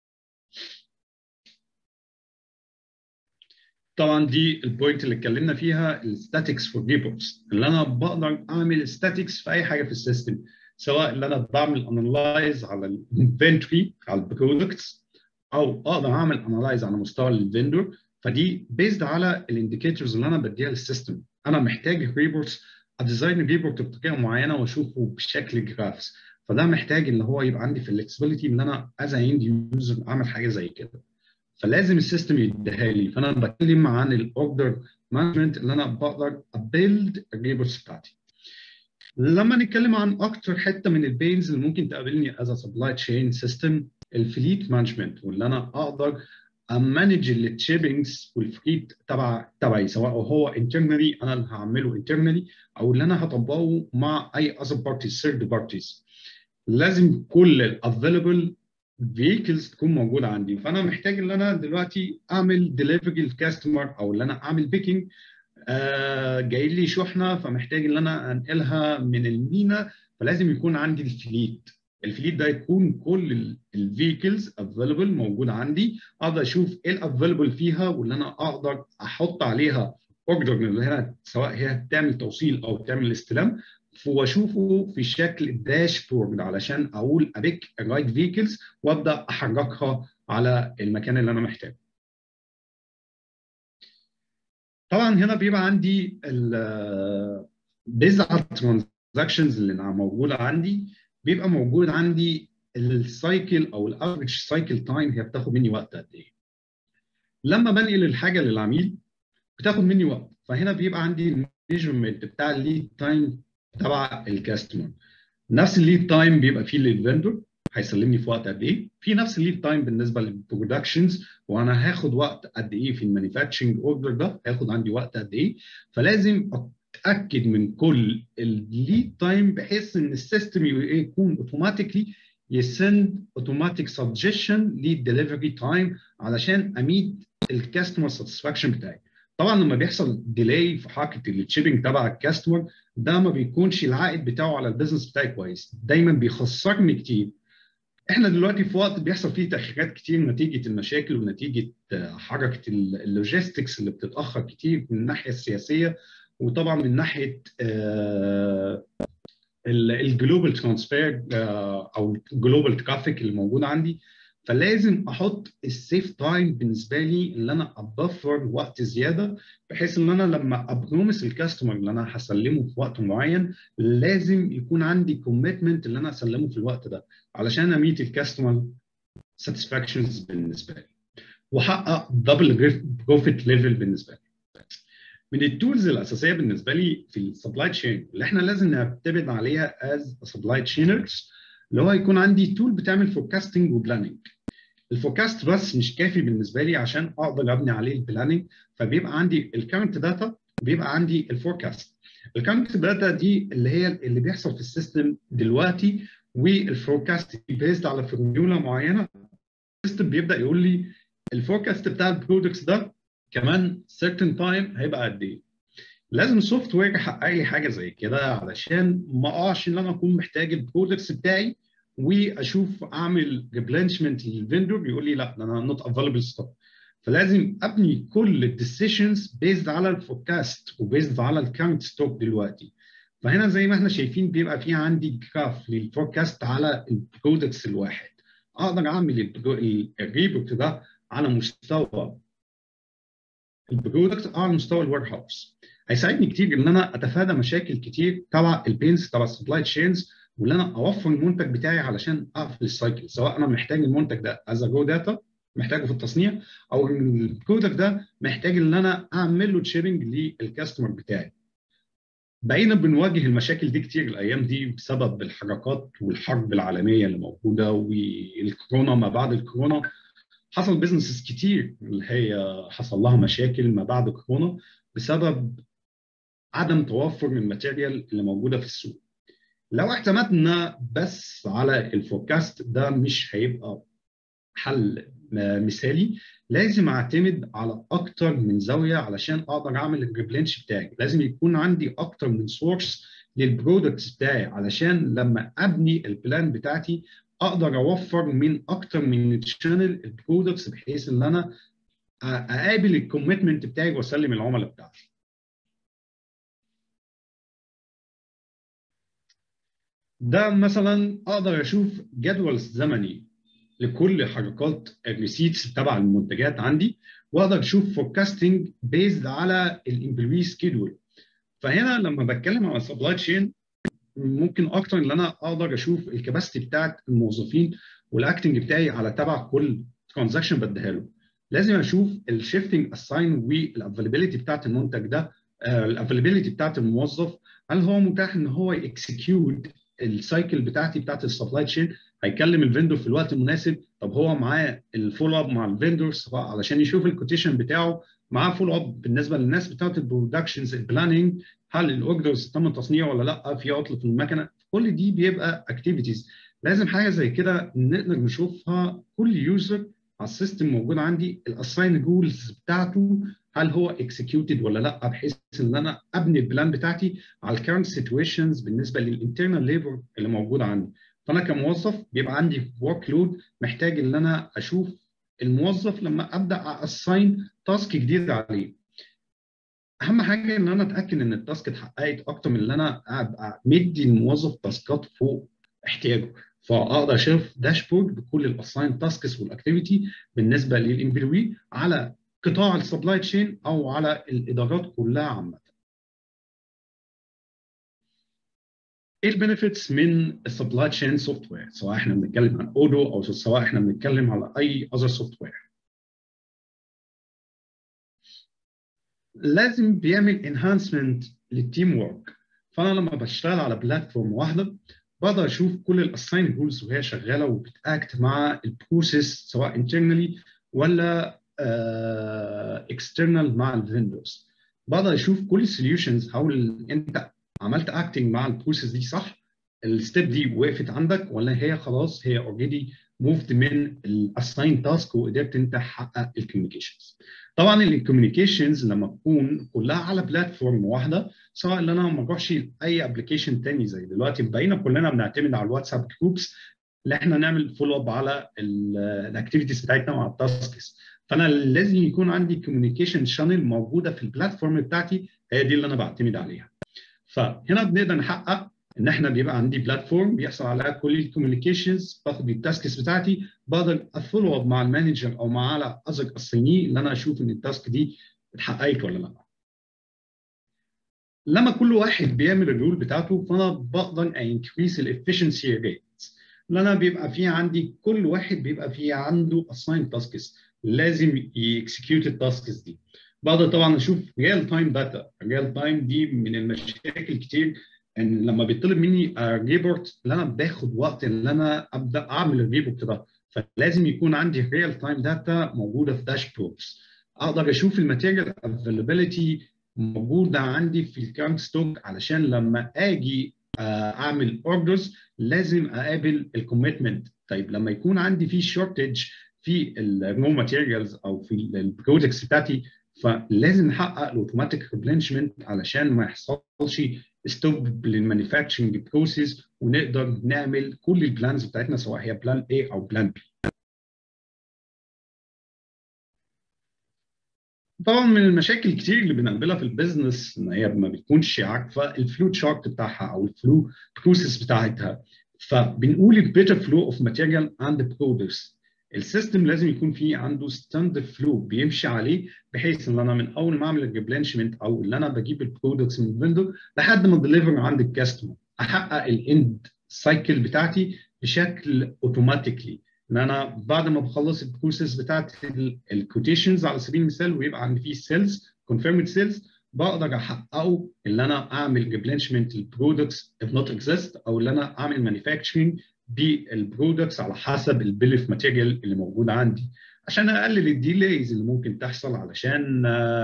طبعا دي البوينت اللي اتكلمنا فيها الستاتكس فور ريبورتس اللي انا بقدر اعمل ستاتكس في اي حاجه في السيستم سواء اللي انا بعمل انالايز على الانفنتوري على البرودكتس او اقدر اعمل انالايز على مستوى الفندور فدي بيزد على الانديكيتورز اللي انا بديها للسيستم انا محتاج ريبورتس اديزاين ريبورت بطريقه معينه واشوفه بشكل جرافس فده محتاج ان هو يبقى عندي فلكسبيليتي ان انا از اند يوزر اعمل حاجه زي كده فلازم السيستم يديها لي فانا بتكلم عن الاوردر مانجمنت اللي انا بقدر ابيلد الريبورتس بتاعتي لما نتكلم عن اكتر حته من البينز اللي ممكن تقابلني از سبلاي تشين سيستم الفليت مانجمنت واللي انا اقدر امانج التشيبنجز والفليت تبع تبعي سواء هو انترنالي انا اللي هعمله انترنالي او اللي انا هطبقه مع اي اذر بارتيز ثيرد بارتيز لازم كل الافيلبل فيكلز تكون موجوده عندي فانا محتاج ان انا دلوقتي اعمل ديليفري للكاستمر او ان انا اعمل بيكينج آه جاي لي شحنه فمحتاج ان انا انقلها من المينا فلازم يكون عندي الفليت الفليت ده يكون كل الفيكلز افيلبل موجود عندي اقدر اشوف ايه الافيلبل فيها واللي انا اقدر احط عليها اوردر اللي هنا سواء هي تعمل توصيل او تعمل استلام واشوفه في شكل داشبورد علشان اقول ابيك الرايت فيكلز وابدا احركها على المكان اللي انا محتاجه. طبعا هنا بيبقى عندي بيز على الترانزاكشنز اللي موجوده عندي بيبقى موجود عندي السايكل او الافريج سايكل تايم هي بتاخد مني وقت قد ايه. لما بنقل الحاجه للعميل بتاخد مني وقت فهنا بيبقى عندي الميجرمنت بتاع الليد تايم تبع الكاستمر نفس الليد تايم بيبقى فيه للفندور هيسلمني في وقت قد ايه في نفس الليد تايم بالنسبه للبرودكشنز وانا هاخد وقت قد ايه في المانيفاكتشرنج اوردر ده هاخد عندي وقت قد ايه فلازم اتاكد من كل الليد تايم بحيث ان السيستم يكون اوتوماتيكلي يسند اوتوماتيك سجشن للدليفري تايم علشان اميت الكاستمر ساتسفاكشن بتاعي طبعا لما بيحصل ديلاي في حركه التشيبنج تبع الكاستمر ده ما بيكونش العائد بتاعه على البيزنس بتاعي كويس دايما بيخسرني كتير احنا دلوقتي في وقت بيحصل فيه تاخيرات كتير نتيجه المشاكل ونتيجه حركه اللوجيستكس اللي بتتاخر كتير من الناحيه السياسيه وطبعا من ناحيه الجلوبال ترانسفير او الجلوبال ترافيك اللي موجود عندي فلازم احط السيف تايم بالنسبه لي ان انا ابفر وقت زياده بحيث ان انا لما ابرومس الكاستمر اللي انا هسلمه في وقت معين لازم يكون عندي كوميتمنت اللي انا اسلمه في الوقت ده علشان اميت الكاستمر ساتسفاكشنز بالنسبه لي واحقق دبل بروفيت ليفل بالنسبه لي من التولز الاساسيه بالنسبه لي في السبلاي تشين اللي احنا لازم نعتمد عليها از سبلاي تشينرز اللي هو يكون عندي تول بتعمل فوركاستنج وبلاننج الفوركاست بس مش كافي بالنسبه لي عشان اقدر ابني عليه البلاننج فبيبقى عندي الكرنت داتا بيبقى عندي الفوركاست الكرنت داتا دي اللي هي اللي بيحصل في السيستم دلوقتي والفوركاست بيزد على فورمولا معينه السيستم بيبدا يقول لي الفوركاست بتاع البرودكتس ده كمان certain تايم هيبقى قد ايه لازم السوفت وير يحقق لي حاجه زي كده علشان ما اقعش ان انا اكون محتاج البرودكتس بتاعي واشوف اعمل ريبلانشمنت للفندور يقول لي لا انا نوت افيلبل ستوك فلازم ابني كل الديسيشنز بيزد على الفوركاست وبيزد على الكارنت ستوك دلوقتي فهنا زي ما احنا شايفين بيبقى في عندي جراف للفوركاست على البرودكتس الواحد اقدر اعمل الريبورت ده على مستوى البرودكت على مستوى الوير هاوس هيساعدني كتير ان انا اتفادى مشاكل كتير تبع البينز تبع السبلاي تشينز وان انا اوفر المنتج بتاعي علشان اقفل السايكل سواء انا محتاج المنتج ده از جو داتا محتاجه في التصنيع او البرودكت ده محتاج ان انا اعمل له تشيرنج للكاستمر بتاعي بقينا بنواجه المشاكل دي كتير الايام دي بسبب الحركات والحرب العالميه اللي موجوده والكورونا ما بعد الكورونا حصل بزنسز كتير اللي هي حصل لها مشاكل ما بعد كورونا بسبب عدم توفر الماتيريال اللي موجوده في السوق لو اعتمدنا بس على الفوركاست ده مش هيبقى حل مثالي لازم اعتمد على اكتر من زاويه علشان اقدر اعمل الريبلانش بتاعي لازم يكون عندي اكتر من سورس للبرودكتس بتاعي علشان لما ابني البلان بتاعتي اقدر اوفر من اكتر من تشانل البرودكتس بحيث ان انا اقابل الكوميتمنت بتاعي واسلم العملاء بتاعتي ده مثلا اقدر اشوف جدول زمني لكل حركات الريسيتس تبع المنتجات عندي واقدر اشوف فوركاستنج بيزد على الامبلوي سكيدول فهنا لما بتكلم على سبلاي تشين ممكن اكتر ان انا اقدر اشوف الكباستي بتاعت الموظفين والاكتنج بتاعي على تبع كل ترانزاكشن بديها له لازم اشوف الشيفتنج اساين والافيلابيلتي بتاعت المنتج ده الافيلابيلتي بتاعت الموظف هل هو متاح ان هو يكسكيوت السايكل بتاعتي بتاعت السبلاي تشين هيكلم الفندور في الوقت المناسب طب هو معاه الفول اب مع الفندورز علشان يشوف الكوتيشن بتاعه معاه فول اب بالنسبه للناس بتاعت البرودكشنز البلاننج هل الاوردرز تم التصنيع ولا لا في عطل في المكنه كل دي بيبقى اكتيفيتيز لازم حاجه زي كده نقدر نشوفها كل يوزر على السيستم موجود عندي الاساين رولز بتاعته هل هو اكسكيوتد ولا لا بحيث ان انا ابني البلان بتاعتي على الكرنت سيتويشنز بالنسبه للانترنال ليبر اللي موجود عندي فانا كموظف بيبقى عندي ورك لود محتاج ان انا اشوف الموظف لما ابدا اساين تاسك جديد عليه اهم حاجه ان انا اتاكد ان التاسك اتحققت اكتر من ان انا ابقى مدي الموظف تاسكات فوق احتياجه فاقدر اشوف داشبورد بكل الاساين تاسكس والاكتيفيتي بالنسبه للامبلوي على قطاع السبلاي تشين او على الادارات كلها عامه. ايه البنفيتس من السبلاي تشين سوفت وير سواء احنا بنتكلم عن اودو او سواء احنا بنتكلم على اي اذر سوفت وير. لازم بيعمل انهانسمنت للتيم ورك فانا لما بشتغل على بلاتفورم واحده بقدر اشوف كل الاساين رولز وهي شغاله وبتاكت مع البروسيس سواء انترنالي ولا اكسترنال مع الفيندورز بقدر اشوف كل السوليوشنز هل انت عملت اكتنج مع البروسيس دي صح الستيب دي وقفت عندك ولا هي خلاص هي اوريدي موفد من الاساين تاسك وقدرت انت تحقق الكوميونيكيشنز طبعا الكوميونيكيشنز لما تكون كلها على بلاتفورم واحده سواء ان انا ما اروحش لاي ابلكيشن تاني زي دلوقتي بقينا كلنا بنعتمد على الواتساب جروبس اللي احنا نعمل فولو اب على الاكتيفيتيز بتاعتنا مع التاسكس فانا لازم يكون عندي كوميونيكيشن شانل موجوده في البلاتفورم بتاعتي هي دي اللي انا بعتمد عليها فهنا بنقدر نحقق ان احنا بيبقى عندي بلاتفورم بيحصل عليها كل الكوميونيكيشنز باخد التاسكس بتاعتي بقدر افولو اب مع المانجر او مع على ازك الصيني ان انا اشوف ان التاسك دي اتحققت ولا لا لما كل واحد بيعمل الرول بتاعته فانا بقدر انكريس الافشنسي ريت اللي انا بيبقى فيه عندي كل واحد بيبقى فيه عنده اساين تاسكس لازم يكسكيوت التاسكس دي بقدر طبعا اشوف ريال تايم داتا ريال تايم دي من المشاكل كتير ان لما بيطلب مني ريبورت اللي انا باخد وقت ان انا ابدا اعمل الريبورت ده فلازم يكون عندي ريال تايم داتا موجوده في داشبوردز اقدر اشوف الماتيريال افيلابيلتي موجوده عندي في الكارنت ستوك علشان لما اجي اعمل اوردرز لازم اقابل الكوميتمنت طيب لما يكون عندي في شورتج في الرو ماتيريالز او في البرودكتس بتاعتي فلازم نحقق الاوتوماتيك ريبلينشمنت علشان ما يحصلش ستوب للمانيفاكتشرنج بروسيس ونقدر نعمل كل البلانز بتاعتنا سواء هي بلان A او بلان B. طبعا من المشاكل كتير اللي بنقابلها في البيزنس ان هي ما بتكونش عارفه الفلو تشارت بتاعها او الفلو بروسيس بتاعتها فبنقول البيتر فلو اوف ماتيريال اند برودكتس السيستم لازم يكون فيه عنده ستاندرد فلو بيمشي عليه بحيث ان انا من اول ما اعمل الريبلانشمنت او اللي انا بجيب البرودكتس من الفندور لحد ما ديليفر عند الكاستمر احقق الاند سايكل بتاعتي بشكل اوتوماتيكلي ان انا بعد ما بخلص البروسيس بتاعت الكوتيشنز على سبيل المثال ويبقى عندي فيه سيلز كونفيرمد سيلز بقدر احققه ان انا اعمل ريبلانشمنت للبرودكتس if not exist او ان انا اعمل مانيفاكتشرنج بالبرودكتس على حسب البيل اوف ماتيريال اللي موجود عندي عشان اقلل الديليز اللي ممكن تحصل علشان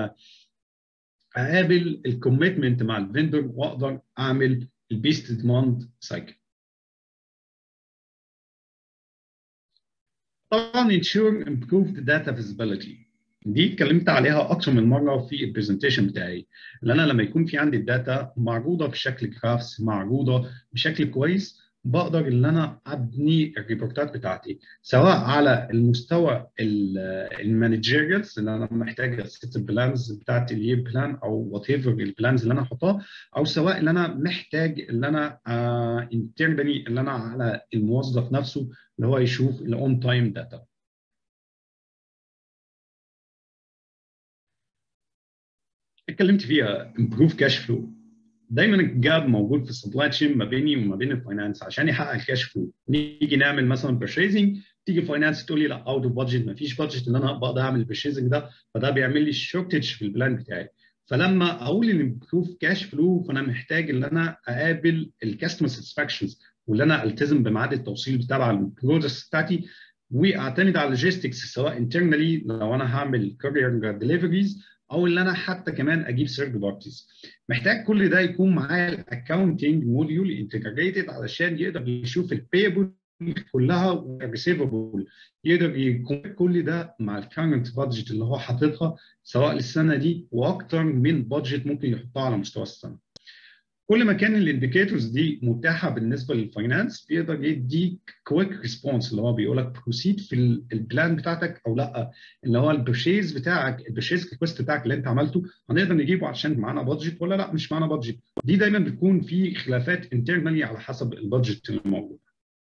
اقابل الكوميتمنت مع الفندور واقدر اعمل البيست ديماند سايكل طبعا ensure improved data visibility دي اتكلمت عليها اكثر من مره في البرزنتيشن بتاعي اللي انا لما يكون في عندي الداتا معروضه بشكل جرافس معروضه بشكل كويس بقدر ان انا ابني الريبورتات بتاعتي سواء على المستوى المانجيريالز اللي انا محتاج اسيت البلانز بتاعتي الير بلان او وات ايفر البلانز اللي انا احطها او سواء اللي انا محتاج اللي انا انترنالي اللي انا على الموظف نفسه اللي هو يشوف الاون تايم داتا اتكلمت فيها امبروف كاش فلو دايما الجاب موجود في السبلاي تشين ما بيني وما بين الفاينانس عشان يحقق الكاش فلو نيجي نعمل مثلا بيرشيزنج تيجي فاينانس تقول لي لا اوت اوف بادجت ما فيش بادجت ان انا بقدر اعمل البيرشيزنج ده فده بيعمل لي شورتج في البلان بتاعي فلما اقول ان امبروف كاش فلو فانا محتاج ان انا اقابل الكاستمر ساتسفاكشنز واللي انا التزم بميعاد التوصيل بتاع البرودكتس بتاعتي واعتمد على اللوجيستكس سواء انترنالي لو انا هعمل كورير ديليفريز او اللي انا حتى كمان اجيب ثيرد بارتيز محتاج كل ده يكون معايا الاكونتنج موديول انتجريتد علشان يقدر يشوف البيبل كلها والريسيفبل يقدر يكون كل ده مع الكارنت بادجت اللي هو حاططها سواء للسنه دي واكتر من بادجت ممكن يحطها على مستوى السنه كل ما كان الانديكيتورز دي متاحه بالنسبه للفاينانس بيقدر يديك كويك ريسبونس اللي هو بيقول لك بروسيد في البلان بتاعتك او لا اللي هو البرشيز بتاعك البرشيز ريكوست بتاعك اللي انت عملته هنقدر نجيبه عشان معانا بادجت ولا لا مش معانا بادجت دي دايما بتكون في خلافات انترنالي على حسب البادجت اللي موجود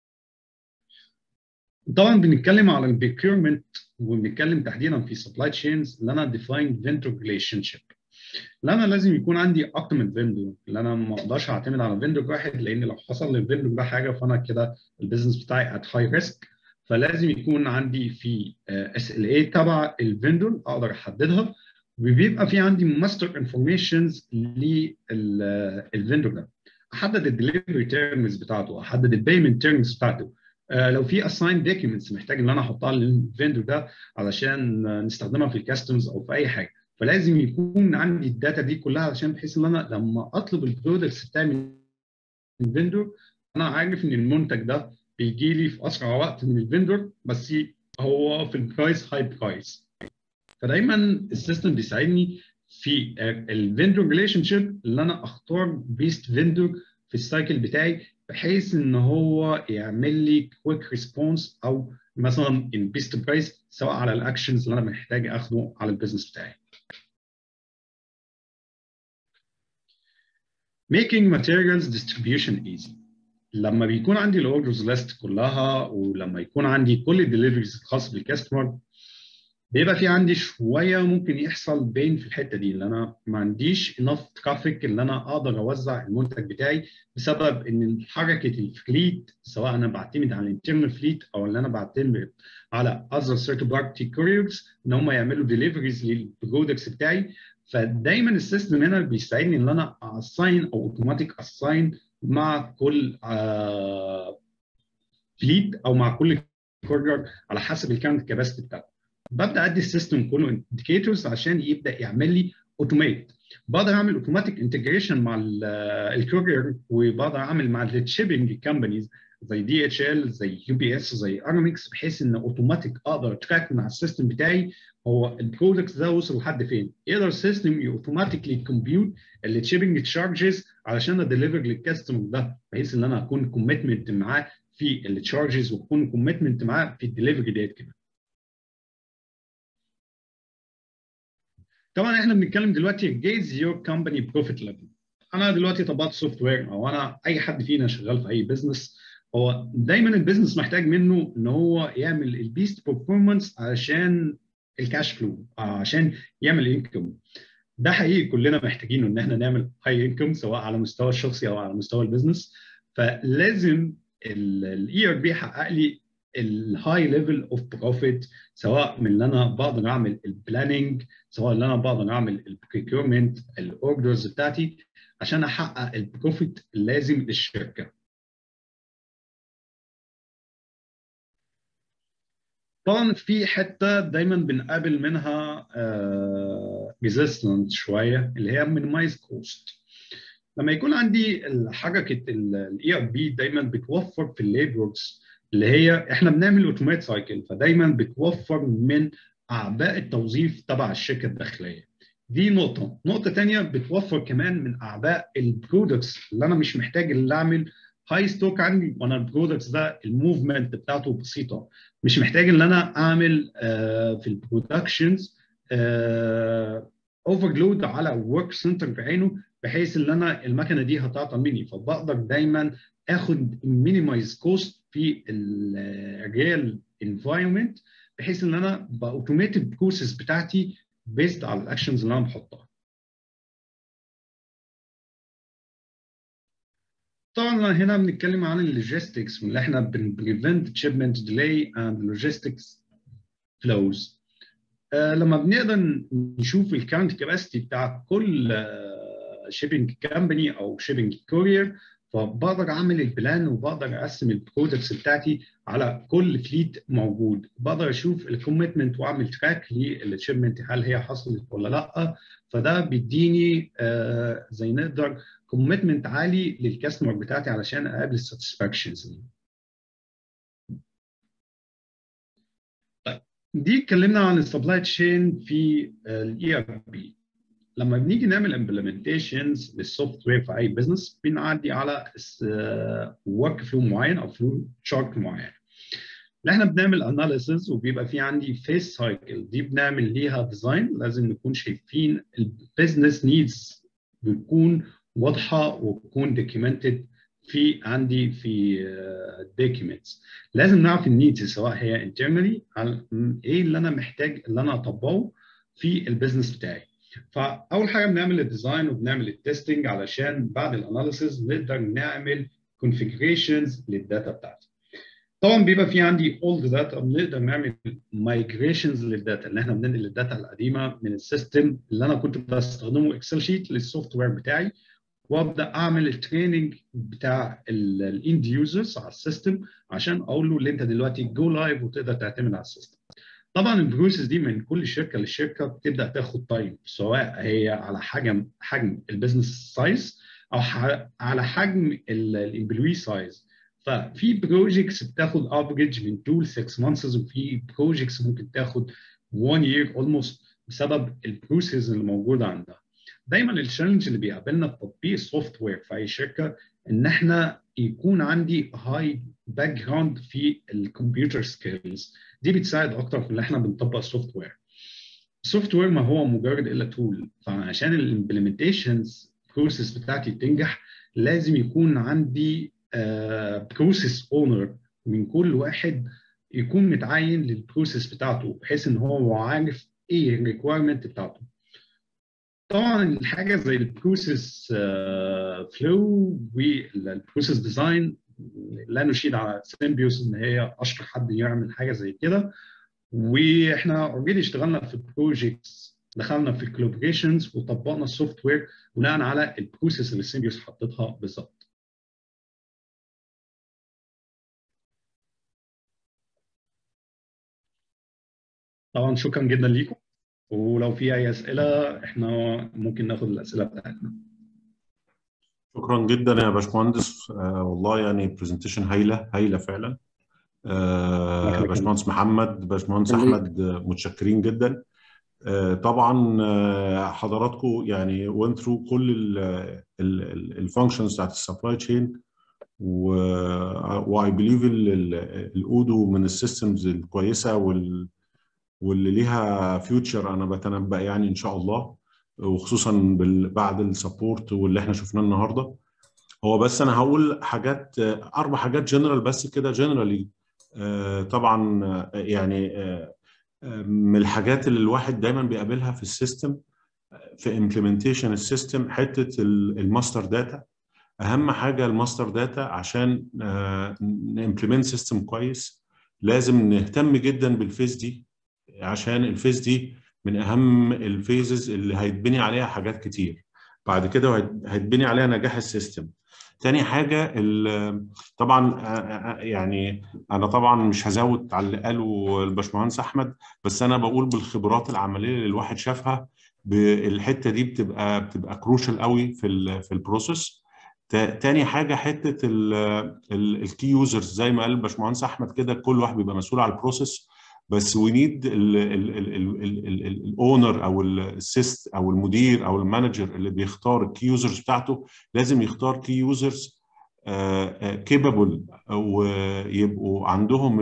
طبعا بنتكلم على البيكيرمنت وبنتكلم تحديدا في سبلاي تشينز اللي انا ديفاين فيندور ريليشن شيب اللي انا لازم يكون عندي اكتر من فيندور اللي انا ما اقدرش اعتمد على فيندور واحد لان لو حصل للفيندور ده حاجه فانا كده البيزنس بتاعي ات هاي ريسك فلازم يكون عندي في اس ال اي تبع الفيندور اقدر احددها وبيبقى في عندي ماستر انفورميشنز للفيندور ده احدد الدليفري تيرمز بتاعته احدد البيمنت تيرمز بتاعته آه لو في اساين دوكيومنتس محتاج ان انا احطها للفندور ده علشان نستخدمها في الكاستمز او في اي حاجه فلازم يكون عندي الداتا دي كلها علشان بحيث ان انا لما اطلب البرودكتس بتاعي من الفندور انا عارف ان المنتج ده بيجي لي في اسرع وقت من الفندور بس هو في البرايس هاي برايس فدايما السيستم بيساعدني في الفندور ريليشن شيب اللي انا اختار بيست فندور في السايكل بتاعي بحيث ان هو يعمل لي كويك ريسبونس او مثلا ان بيست برايس سواء على الاكشنز اللي انا محتاج اخده على البيزنس بتاعي. making materials distribution easy لما بيكون عندي الاوردرز ليست كلها ولما يكون عندي كل الدليفريز الخاص بالكاستمر بيبقى في عندي شويه ممكن يحصل بين في الحته دي اللي انا ما عنديش انف ترافيك اللي انا اقدر اوزع المنتج بتاعي بسبب ان حركه الفليت سواء انا بعتمد على الانترنال فليت او اللي انا بعتمد على اذر ثيرد بارتي كوريرز ان هم يعملوا ديليفريز للبرودكتس بتاعي فدايما السيستم هنا بيساعدني ان انا اساين او اوتوماتيك اساين مع كل فليت او مع كل كورير على حسب الكاونت كاباسيتي بتاعته ببدا ادي السيستم كله انديكيتورز عشان يبدا يعمل لي اوتوميت بقدر اعمل اوتوماتيك انتجريشن مع الكورير وبقدر اعمل مع الشيبنج كومبانيز زي دي اتش ال زي يو بي اس زي ارمكس بحيث ان اوتوماتيك اقدر تراك مع السيستم بتاعي هو البرودكت ده وصل لحد فين يقدر السيستم اوتوماتيكلي كومبيوت الشيبنج تشارجز علشان اديليفر للكاستمر ده بحيث ان انا اكون كوميتمنت معاه في التشارجز واكون كوميتمنت معاه في الدليفري ديت كمان طبعا احنا بنتكلم دلوقتي جيز يور كومباني بروفيت ليفل انا دلوقتي طبقت سوفت وير او انا اي حد فينا شغال في اي بزنس هو دايما البيزنس محتاج منه ان هو يعمل البيست بيرفورمانس عشان الكاش فلو عشان يعمل انكم ده حقيقي كلنا محتاجينه ان احنا نعمل هاي انكم سواء على مستوى الشخصي او على مستوى البيزنس فلازم الاي ار بي يحقق لي الهاي ليفل اوف بروفيت سواء من اللي انا بقدر اعمل البلاننج سواء اللي انا بقدر اعمل البريكيورمنت الاوردرز بتاعتي عشان احقق البروفيت اللازم للشركه طبعا في حته دايما بنقابل منها ريزيستنس شويه اللي هي مينيمايز كوست لما يكون عندي حركه الاي ار بي دايما بتوفر في الليبرز اللي هي احنا بنعمل اوتومات سايكل فدايما بتوفر من اعباء التوظيف تبع الشركه الداخليه دي نقطه نقطه ثانيه بتوفر كمان من اعباء البرودكتس اللي انا مش محتاج اللي اعمل هاي ستوك عندي وانا البرودكتس ده الموفمنت بتاعته بسيطه مش محتاج ان انا اعمل آه في البرودكشنز اوفرلود على ورك سنتر بعينه بحيث ان انا المكنه دي هتعطل مني فبقدر دايما اخد مينيمايز كوست في الريال انفايرمنت بحيث ان انا باوتوميت البروسيس بتاعتي بيزد على الاكشنز اللي انا بحطها طبعا هنا بنتكلم عن اللوجيستكس واللي احنا بنبريفنت شيبمنت ديلي اند لوجيستكس فلوز لما بنقدر نشوف الكاونت كاباسيتي بتاع كل شيبنج كامباني او شيبنج كورير فبقدر اعمل البلان وبقدر اقسم البرودكتس بتاعتي على كل فليت موجود بقدر اشوف الكوميتمنت واعمل تراك للشيبمنت هل هي حصلت ولا لا فده بيديني آه زي نقدر كوميتمنت عالي للكاستمر بتاعتي علشان اقابل الساتسفاكشنز دي طيب دي اتكلمنا عن السبلاي تشين في الاي ار بي لما بنيجي نعمل امبلمنتيشنز للسوفت وير في اي بزنس بنعدي على ورك فلو معين او فلو شارت معين اللي احنا بنعمل اناليسز وبيبقى في عندي فيس سايكل دي بنعمل ليها ديزاين لازم نكون شايفين البيزنس نيدز بتكون واضحه وتكون دوكيومنتد في عندي في دوكيومنتس لازم نعرف النيدز سواء هي internally ايه اللي انا محتاج اللي انا اطبقه في البيزنس بتاعي فاول حاجه بنعمل الديزاين وبنعمل التستنج علشان بعد الاناليسيز نقدر نعمل كونفيجريشنز للداتا بتاعتي طبعا بيبقى في عندي اولد داتا بنقدر نعمل مايجريشنز للداتا اللي احنا بننقل الداتا القديمه من السيستم اللي انا كنت بستخدمه اكسل شيت للسوفت وير بتاعي وابدا اعمل التريننج بتاع الاند يوزرز على السيستم عشان اقول له اللي انت دلوقتي جو لايف وتقدر تعتمد على السيستم طبعا البروسيس دي من كل شركه لشركه بتبدا تاخد تايم سواء هي على حجم حجم البيزنس سايز او على حجم الامبلوي سايز ففي بروجيكتس بتاخد افريج من 2 ل 6 مانثس وفي بروجيكتس ممكن تاخد 1 year almost بسبب البروسيس اللي موجوده عندها. دايما التشالنج اللي بيقابلنا في تطبيق السوفت وير في اي شركه ان احنا يكون عندي هاي باك جراوند في الكمبيوتر سكيلز دي بتساعد اكتر في ان احنا بنطبق السوفت وير. السوفت وير ما هو مجرد الا تول فعشان الامبلمنتيشنز بروسيس بتاعتي تنجح لازم يكون عندي بروسيس uh, اونر من كل واحد يكون متعين للبروسيس بتاعته بحيث ان هو عارف ايه الريكويرمنت بتاعته طبعا الحاجه زي البروسيس فلو والبروسيس ديزاين لا نشيد على سيمبيوس ان هي اشطر حد يعمل حاجه زي كده واحنا اوريدي اشتغلنا في بروجيكتس دخلنا في كولابوريشنز وطبقنا السوفت وير بناء على البروسيس اللي سيمبيوس حطتها بالظبط طبعا شكرا جدا ليكم ولو في اي اسئله احنا ممكن ناخد الاسئله بتاعتنا شكرا جدا يا باشمهندس آه والله يعني برزنتيشن هايله هايله فعلا آه باشمهندس محمد باشمهندس احمد متشكرين جدا آه طبعا آه حضراتكم يعني وين ثرو كل الفانكشنز بتاعت السبلاي تشين واي بليف الاودو من السيستمز الكويسه وال واللي ليها فيوتشر انا بتنبأ يعني ان شاء الله وخصوصا بعد السبورت واللي احنا شفناه النهارده هو بس انا هقول حاجات اربع حاجات جنرال بس كده جنرالي طبعا يعني من الحاجات اللي الواحد دايما بيقابلها في السيستم في امبلمنتيشن السيستم حته الماستر داتا اهم حاجه الماستر داتا عشان نمبلمنت سيستم كويس لازم نهتم جدا بالفيز دي عشان الفيز دي من اهم الفيزز اللي هيتبني عليها حاجات كتير بعد كده هيتبني عليها نجاح السيستم تاني حاجة طبعا يعني أنا طبعا مش هزود على اللي قاله الباشمهندس أحمد بس أنا بقول بالخبرات العملية اللي الواحد شافها الحتة دي بتبقى بتبقى كروشال قوي في ال في البروسيس تاني حاجة حتة الكي يوزرز زي ما قال الباشمهندس أحمد كده كل واحد بيبقى مسؤول على البروسيس بس وي نيد الاونر او السيست او المدير او المانجر اللي بيختار الكي يوزرز بتاعته لازم يختار كي يوزرز كيبل ويبقوا عندهم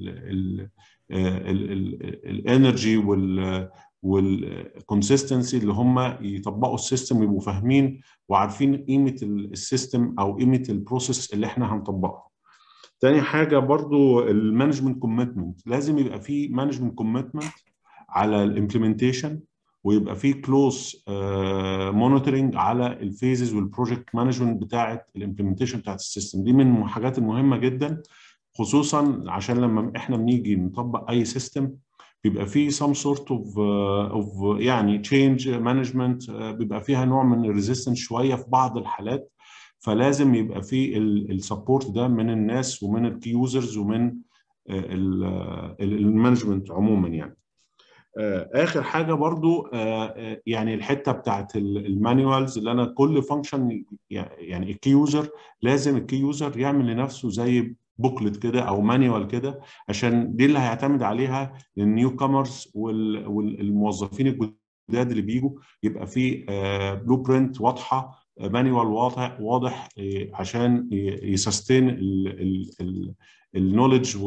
الانرجي وال والكونسيستنسي اللي هم يطبقوا السيستم ويبقوا فاهمين وعارفين قيمه السيستم او قيمه البروسيس اللي احنا هنطبقها. تاني حاجة برضو المانجمنت كوميتمنت لازم يبقى في مانجمنت كوميتمنت على الامبلمنتيشن ويبقى في كلوز مونيتورنج على الفيزز والبروجكت مانجمنت بتاعه الامبلمنتيشن بتاعه السيستم دي من الحاجات المهمه جدا خصوصا عشان لما احنا بنيجي نطبق اي سيستم بيبقى في some sort of uh, of يعني change management uh, بيبقى فيها نوع من الريزيستنس شويه في بعض الحالات فلازم يبقى في السبورت ده من الناس ومن الكي يوزرز ومن المانجمنت عموما يعني اخر حاجه برضو يعني الحته بتاعت المانيوالز اللي انا كل فانكشن يعني الكي يوزر لازم الكي يوزر يعمل لنفسه زي بوكلت كده او مانيوال كده عشان دي اللي هيعتمد عليها النيو كامرز والموظفين الجداد اللي بيجوا يبقى في بلو برنت واضحه مانيوال واضح واضح عشان يسستين النولج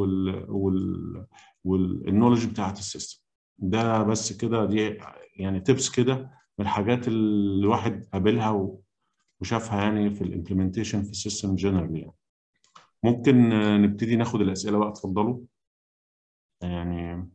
والنولج بتاعت السيستم ده بس كده دي يعني تيبس كده من الحاجات اللي الواحد قابلها وشافها يعني في الامبلمنتيشن في السيستم جنرال يعني ممكن نبتدي ناخد الاسئله بقى اتفضلوا يعني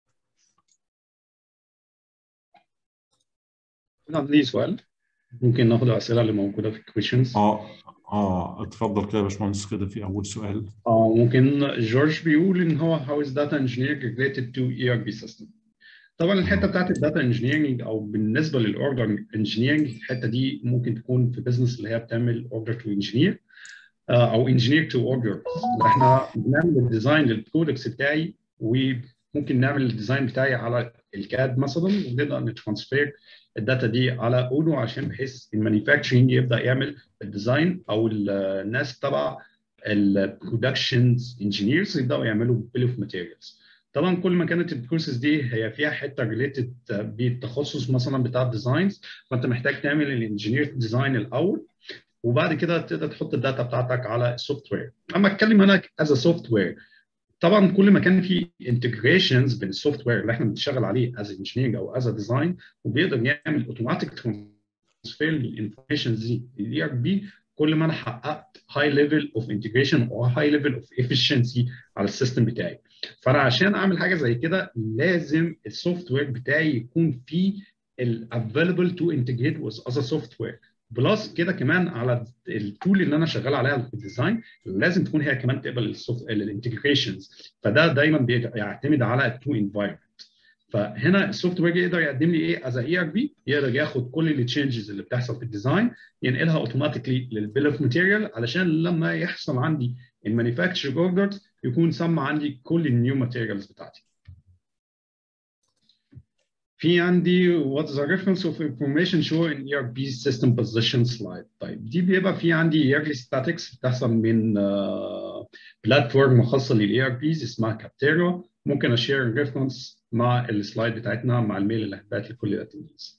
عندي سؤال ممكن ناخد الاسئله اللي موجوده في الكويشنز اه اه اتفضل كده يا باشمهندس كده في اول سؤال اه ممكن جورج بيقول ان هو how is data engineering related to ERP system طبعا الحته بتاعت الداتا انجينيرنج او بالنسبه للاوردر انجينيرنج الحته دي ممكن تكون في بزنس اللي هي بتعمل اوردر تو انجينير او انجينير تو اوردر احنا بنعمل الديزاين للبرودكتس بتاعي وممكن نعمل الديزاين بتاعي على الكاد مثلا ونقدر نترانسفير الداتا دي على اودو عشان بحيث المانيفاكتشرنج يبدا يعمل الديزاين او الناس تبع البرودكشنز انجينيرز يبداوا يعملوا بيل اوف ماتيريالز طبعا كل ما كانت الكورسز دي هي فيها حته ريليتد بالتخصص مثلا بتاع الديزاينز فانت محتاج تعمل الانجينير ديزاين الاول وبعد كده تقدر تحط الداتا بتاعتك على السوفت وير اما اتكلم هنا از سوفت وير طبعا كل ما كان في انتجريشنز بين السوفت وير اللي احنا بنشتغل عليه از انجينير او از ديزاين وبيقدر يعمل اوتوماتيك ترانسفير للانفورميشنز دي الاي ار بي كل ما انا حققت هاي ليفل اوف انتجريشن او هاي ليفل اوف افشنسي على السيستم بتاعي فانا عشان اعمل حاجه زي كده لازم السوفت وير بتاعي يكون فيه الافيلبل تو انتجريت وذ اذر سوفت وير بلس كده كمان على التول اللي انا شغال عليها في الديزاين لازم تكون هي كمان تقبل الانتجريشنز فده دايما بيعتمد على التو انفايرمنت فهنا السوفت وير يقدر يقدم لي ايه از اي ار بي يقدر ياخد كل التشينجز اللي بتحصل في الديزاين ينقلها اوتوماتيكلي للبيل اوف ماتيريال علشان لما يحصل عندي المانيفاكتشر اوردرز يكون سمى عندي كل النيو ماتيريالز بتاعتي في عندي what is the reference of information show in ERP system position slide طيب دي بيبقى في عندي yearly statics بتحصل من بلاتفورم خاصه للاي ار بيز اسمها كابتيرو ممكن اشير الريفرنس مع السلايد بتاعتنا مع الميل اللي هتبعت لكل الاتندنس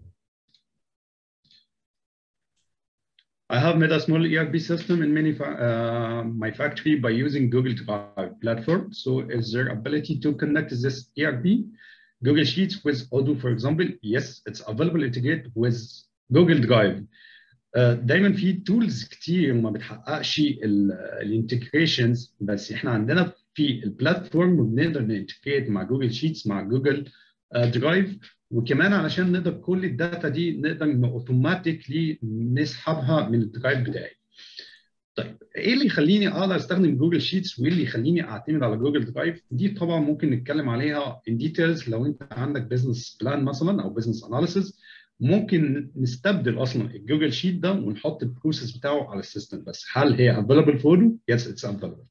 I have made a small ERP system in many uh, my factory by using Google Drive platform. So is there ability to connect this ERP Google Sheets with Odoo, for example? Yes, it's available integrate with Google Drive. Uh, دايما في تولز كتير ما بتحققش الانتجريشنز بس احنا عندنا في البلاتفورم بنقدر ننتجريت مع جوجل شيتس مع جوجل درايف وكمان علشان نقدر كل الداتا دي نقدر اوتوماتيكلي نسحبها من الدرايف بتاعي. طيب ايه اللي يخليني اقدر استخدم جوجل شيتس وايه اللي يخليني اعتمد على جوجل درايف دي طبعا ممكن نتكلم عليها ان ديتيلز لو انت عندك بزنس بلان مثلا او بزنس اناليسيس ممكن نستبدل اصلا الجوجل شيت ده ونحط البروسيس بتاعه على السيستم بس هل هي available for you؟ Yes it's available.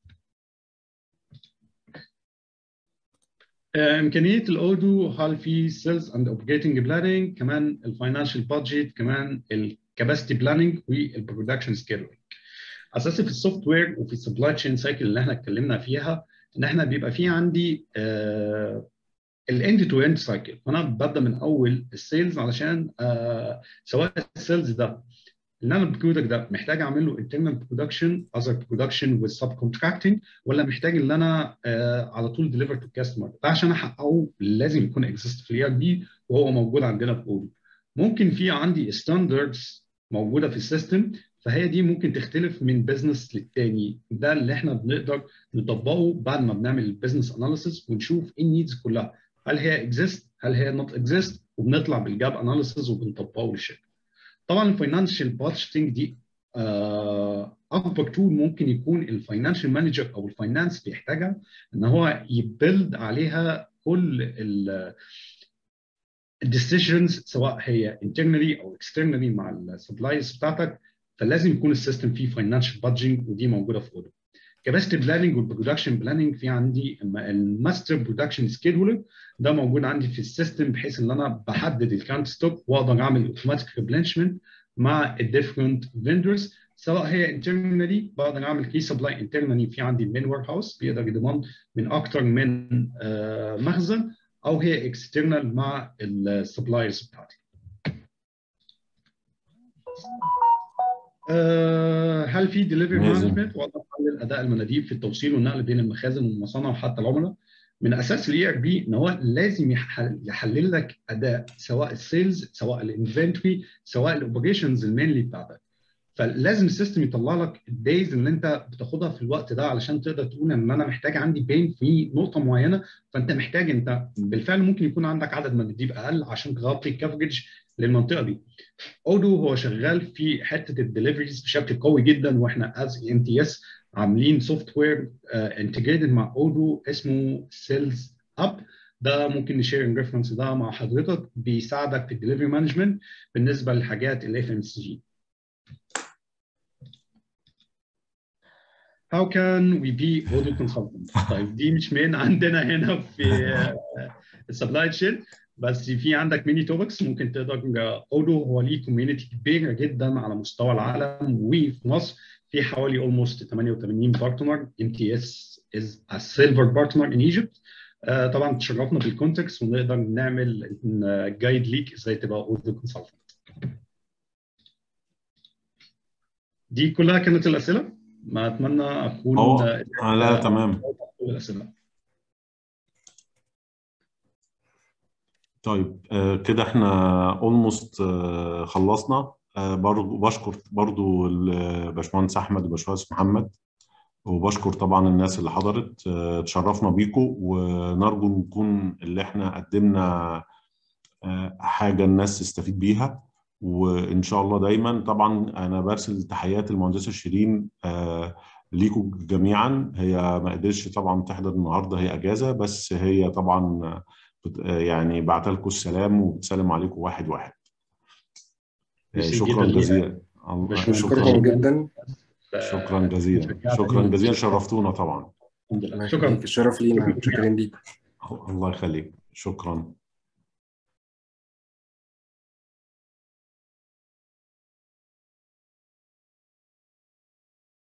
امكانيه الاودو هل في سيلز اند اوبريتنج بلاننج كمان الفاينانشال بادجت كمان الكاباسيتي بلاننج والبرودكشن سكيدولينج اساسي في السوفت وير وفي السبلاي تشين سايكل اللي احنا اتكلمنا فيها ان احنا بيبقى في عندي الاند تو اند سايكل فانا ببدا من اول السيلز علشان آه سواء السيلز ده اللي انا البرودكت ده محتاج اعمل له internal production other production with subcontracting ولا محتاج ان انا آه على طول deliver to customer ده عشان احققه لازم يكون اكزيست في الاي ار بي وهو موجود عندنا في اودو ممكن في عندي ستاندردز موجوده في السيستم فهي دي ممكن تختلف من بزنس للتاني ده اللي احنا بنقدر نطبقه بعد ما بنعمل البزنس اناليسيس ونشوف ايه النيدز كلها هل هي اكزيست هل هي نوت اكزيست وبنطلع بالجاب اناليسيس وبنطبقه للشركه طبعا الفاينانشال بادجيتنج دي آه اكبر تول ممكن يكون الفاينانشال مانجر او الفاينانس بيحتاجها ان هو يبيلد عليها كل الديسيجنز سواء هي internally او externally مع السبلايز بتاعتك فلازم يكون السيستم فيه فاينانشال بادجنج ودي موجوده في اودو كاباسيتي بلاننج والبرودكشن بلاننج في عندي الماستر برودكشن سكيدولر ده موجود عندي في السيستم بحيث ان انا بحدد الكاونت ستوك واقدر اعمل اوتوماتيك ريبلانشمنت مع الديفرنت فيندرز سواء هي انترنالي بقدر اعمل كي سبلاي انترنالي في عندي المين ورك هاوس بيقدر يضمن من اكثر من آه مخزن او هي اكسترنال مع السبلايرز بتاعتي. أه هل في ديليفري مانجمنت واقدر احلل اداء المناديب في التوصيل والنقل بين المخازن والمصانع وحتى العملاء؟ من اساس الاي ار بي ان هو لازم يحلل لك اداء سواء السيلز سواء الانفنتوري سواء الاوبريشنز المينلي بتاعتك. فلازم السيستم يطلع لك الدايز اللي انت بتاخدها في الوقت ده علشان تقدر تقول ان انا محتاج عندي بين في نقطه معينه فانت محتاج انت بالفعل ممكن يكون عندك عدد مناديب اقل عشان تغطي الكفرج للمنطقه دي. اودو هو شغال في حته الدليفريز بشكل قوي جدا واحنا از ام تي اس عاملين سوفت وير انتجريتد مع اودو اسمه سيلز اب ده ممكن نشير ريفرنس ده مع حضرتك بيساعدك في الدليفري مانجمنت بالنسبه للحاجات الاف ام سي جي How can we be audio consultant؟ طيب دي مش من عندنا هنا في السبلاي تشين بس في عندك ميني توبكس ممكن تقدر اودو هو ليه كوميونتي كبيره جدا على مستوى العالم وفي مصر في حوالي almost 88 بارتنر MTS is a silver partner in Egypt آه طبعا تشرفنا بالكونتكست ونقدر نعمل جايد ليك ازاي تبقى اودو كونسلتنت دي كلها كانت الاسئله ما اتمنى اكون هو آه لا تمام الاسئله طيب آه كده احنا اولموست آه خلصنا آه برضو بشكر برضو الباشمهندس احمد وباشمهندس محمد وبشكر طبعا الناس اللي حضرت آه تشرفنا بيكم ونرجو نكون اللي احنا قدمنا آه حاجه الناس تستفيد بيها وان شاء الله دايما طبعا انا برسل تحيات المهندسه شيرين آه ليكم جميعا هي ما قدرتش طبعا تحضر النهارده هي اجازه بس هي طبعا يعني بعت لكم السلام وبتسلم عليكم واحد واحد شكرا جزيلا شكرا جدا شكرا جزيلا شكرا جزيلا شرفتونا طبعا شكرا الشرف لينا شكرا ليك الله يخليك شكرا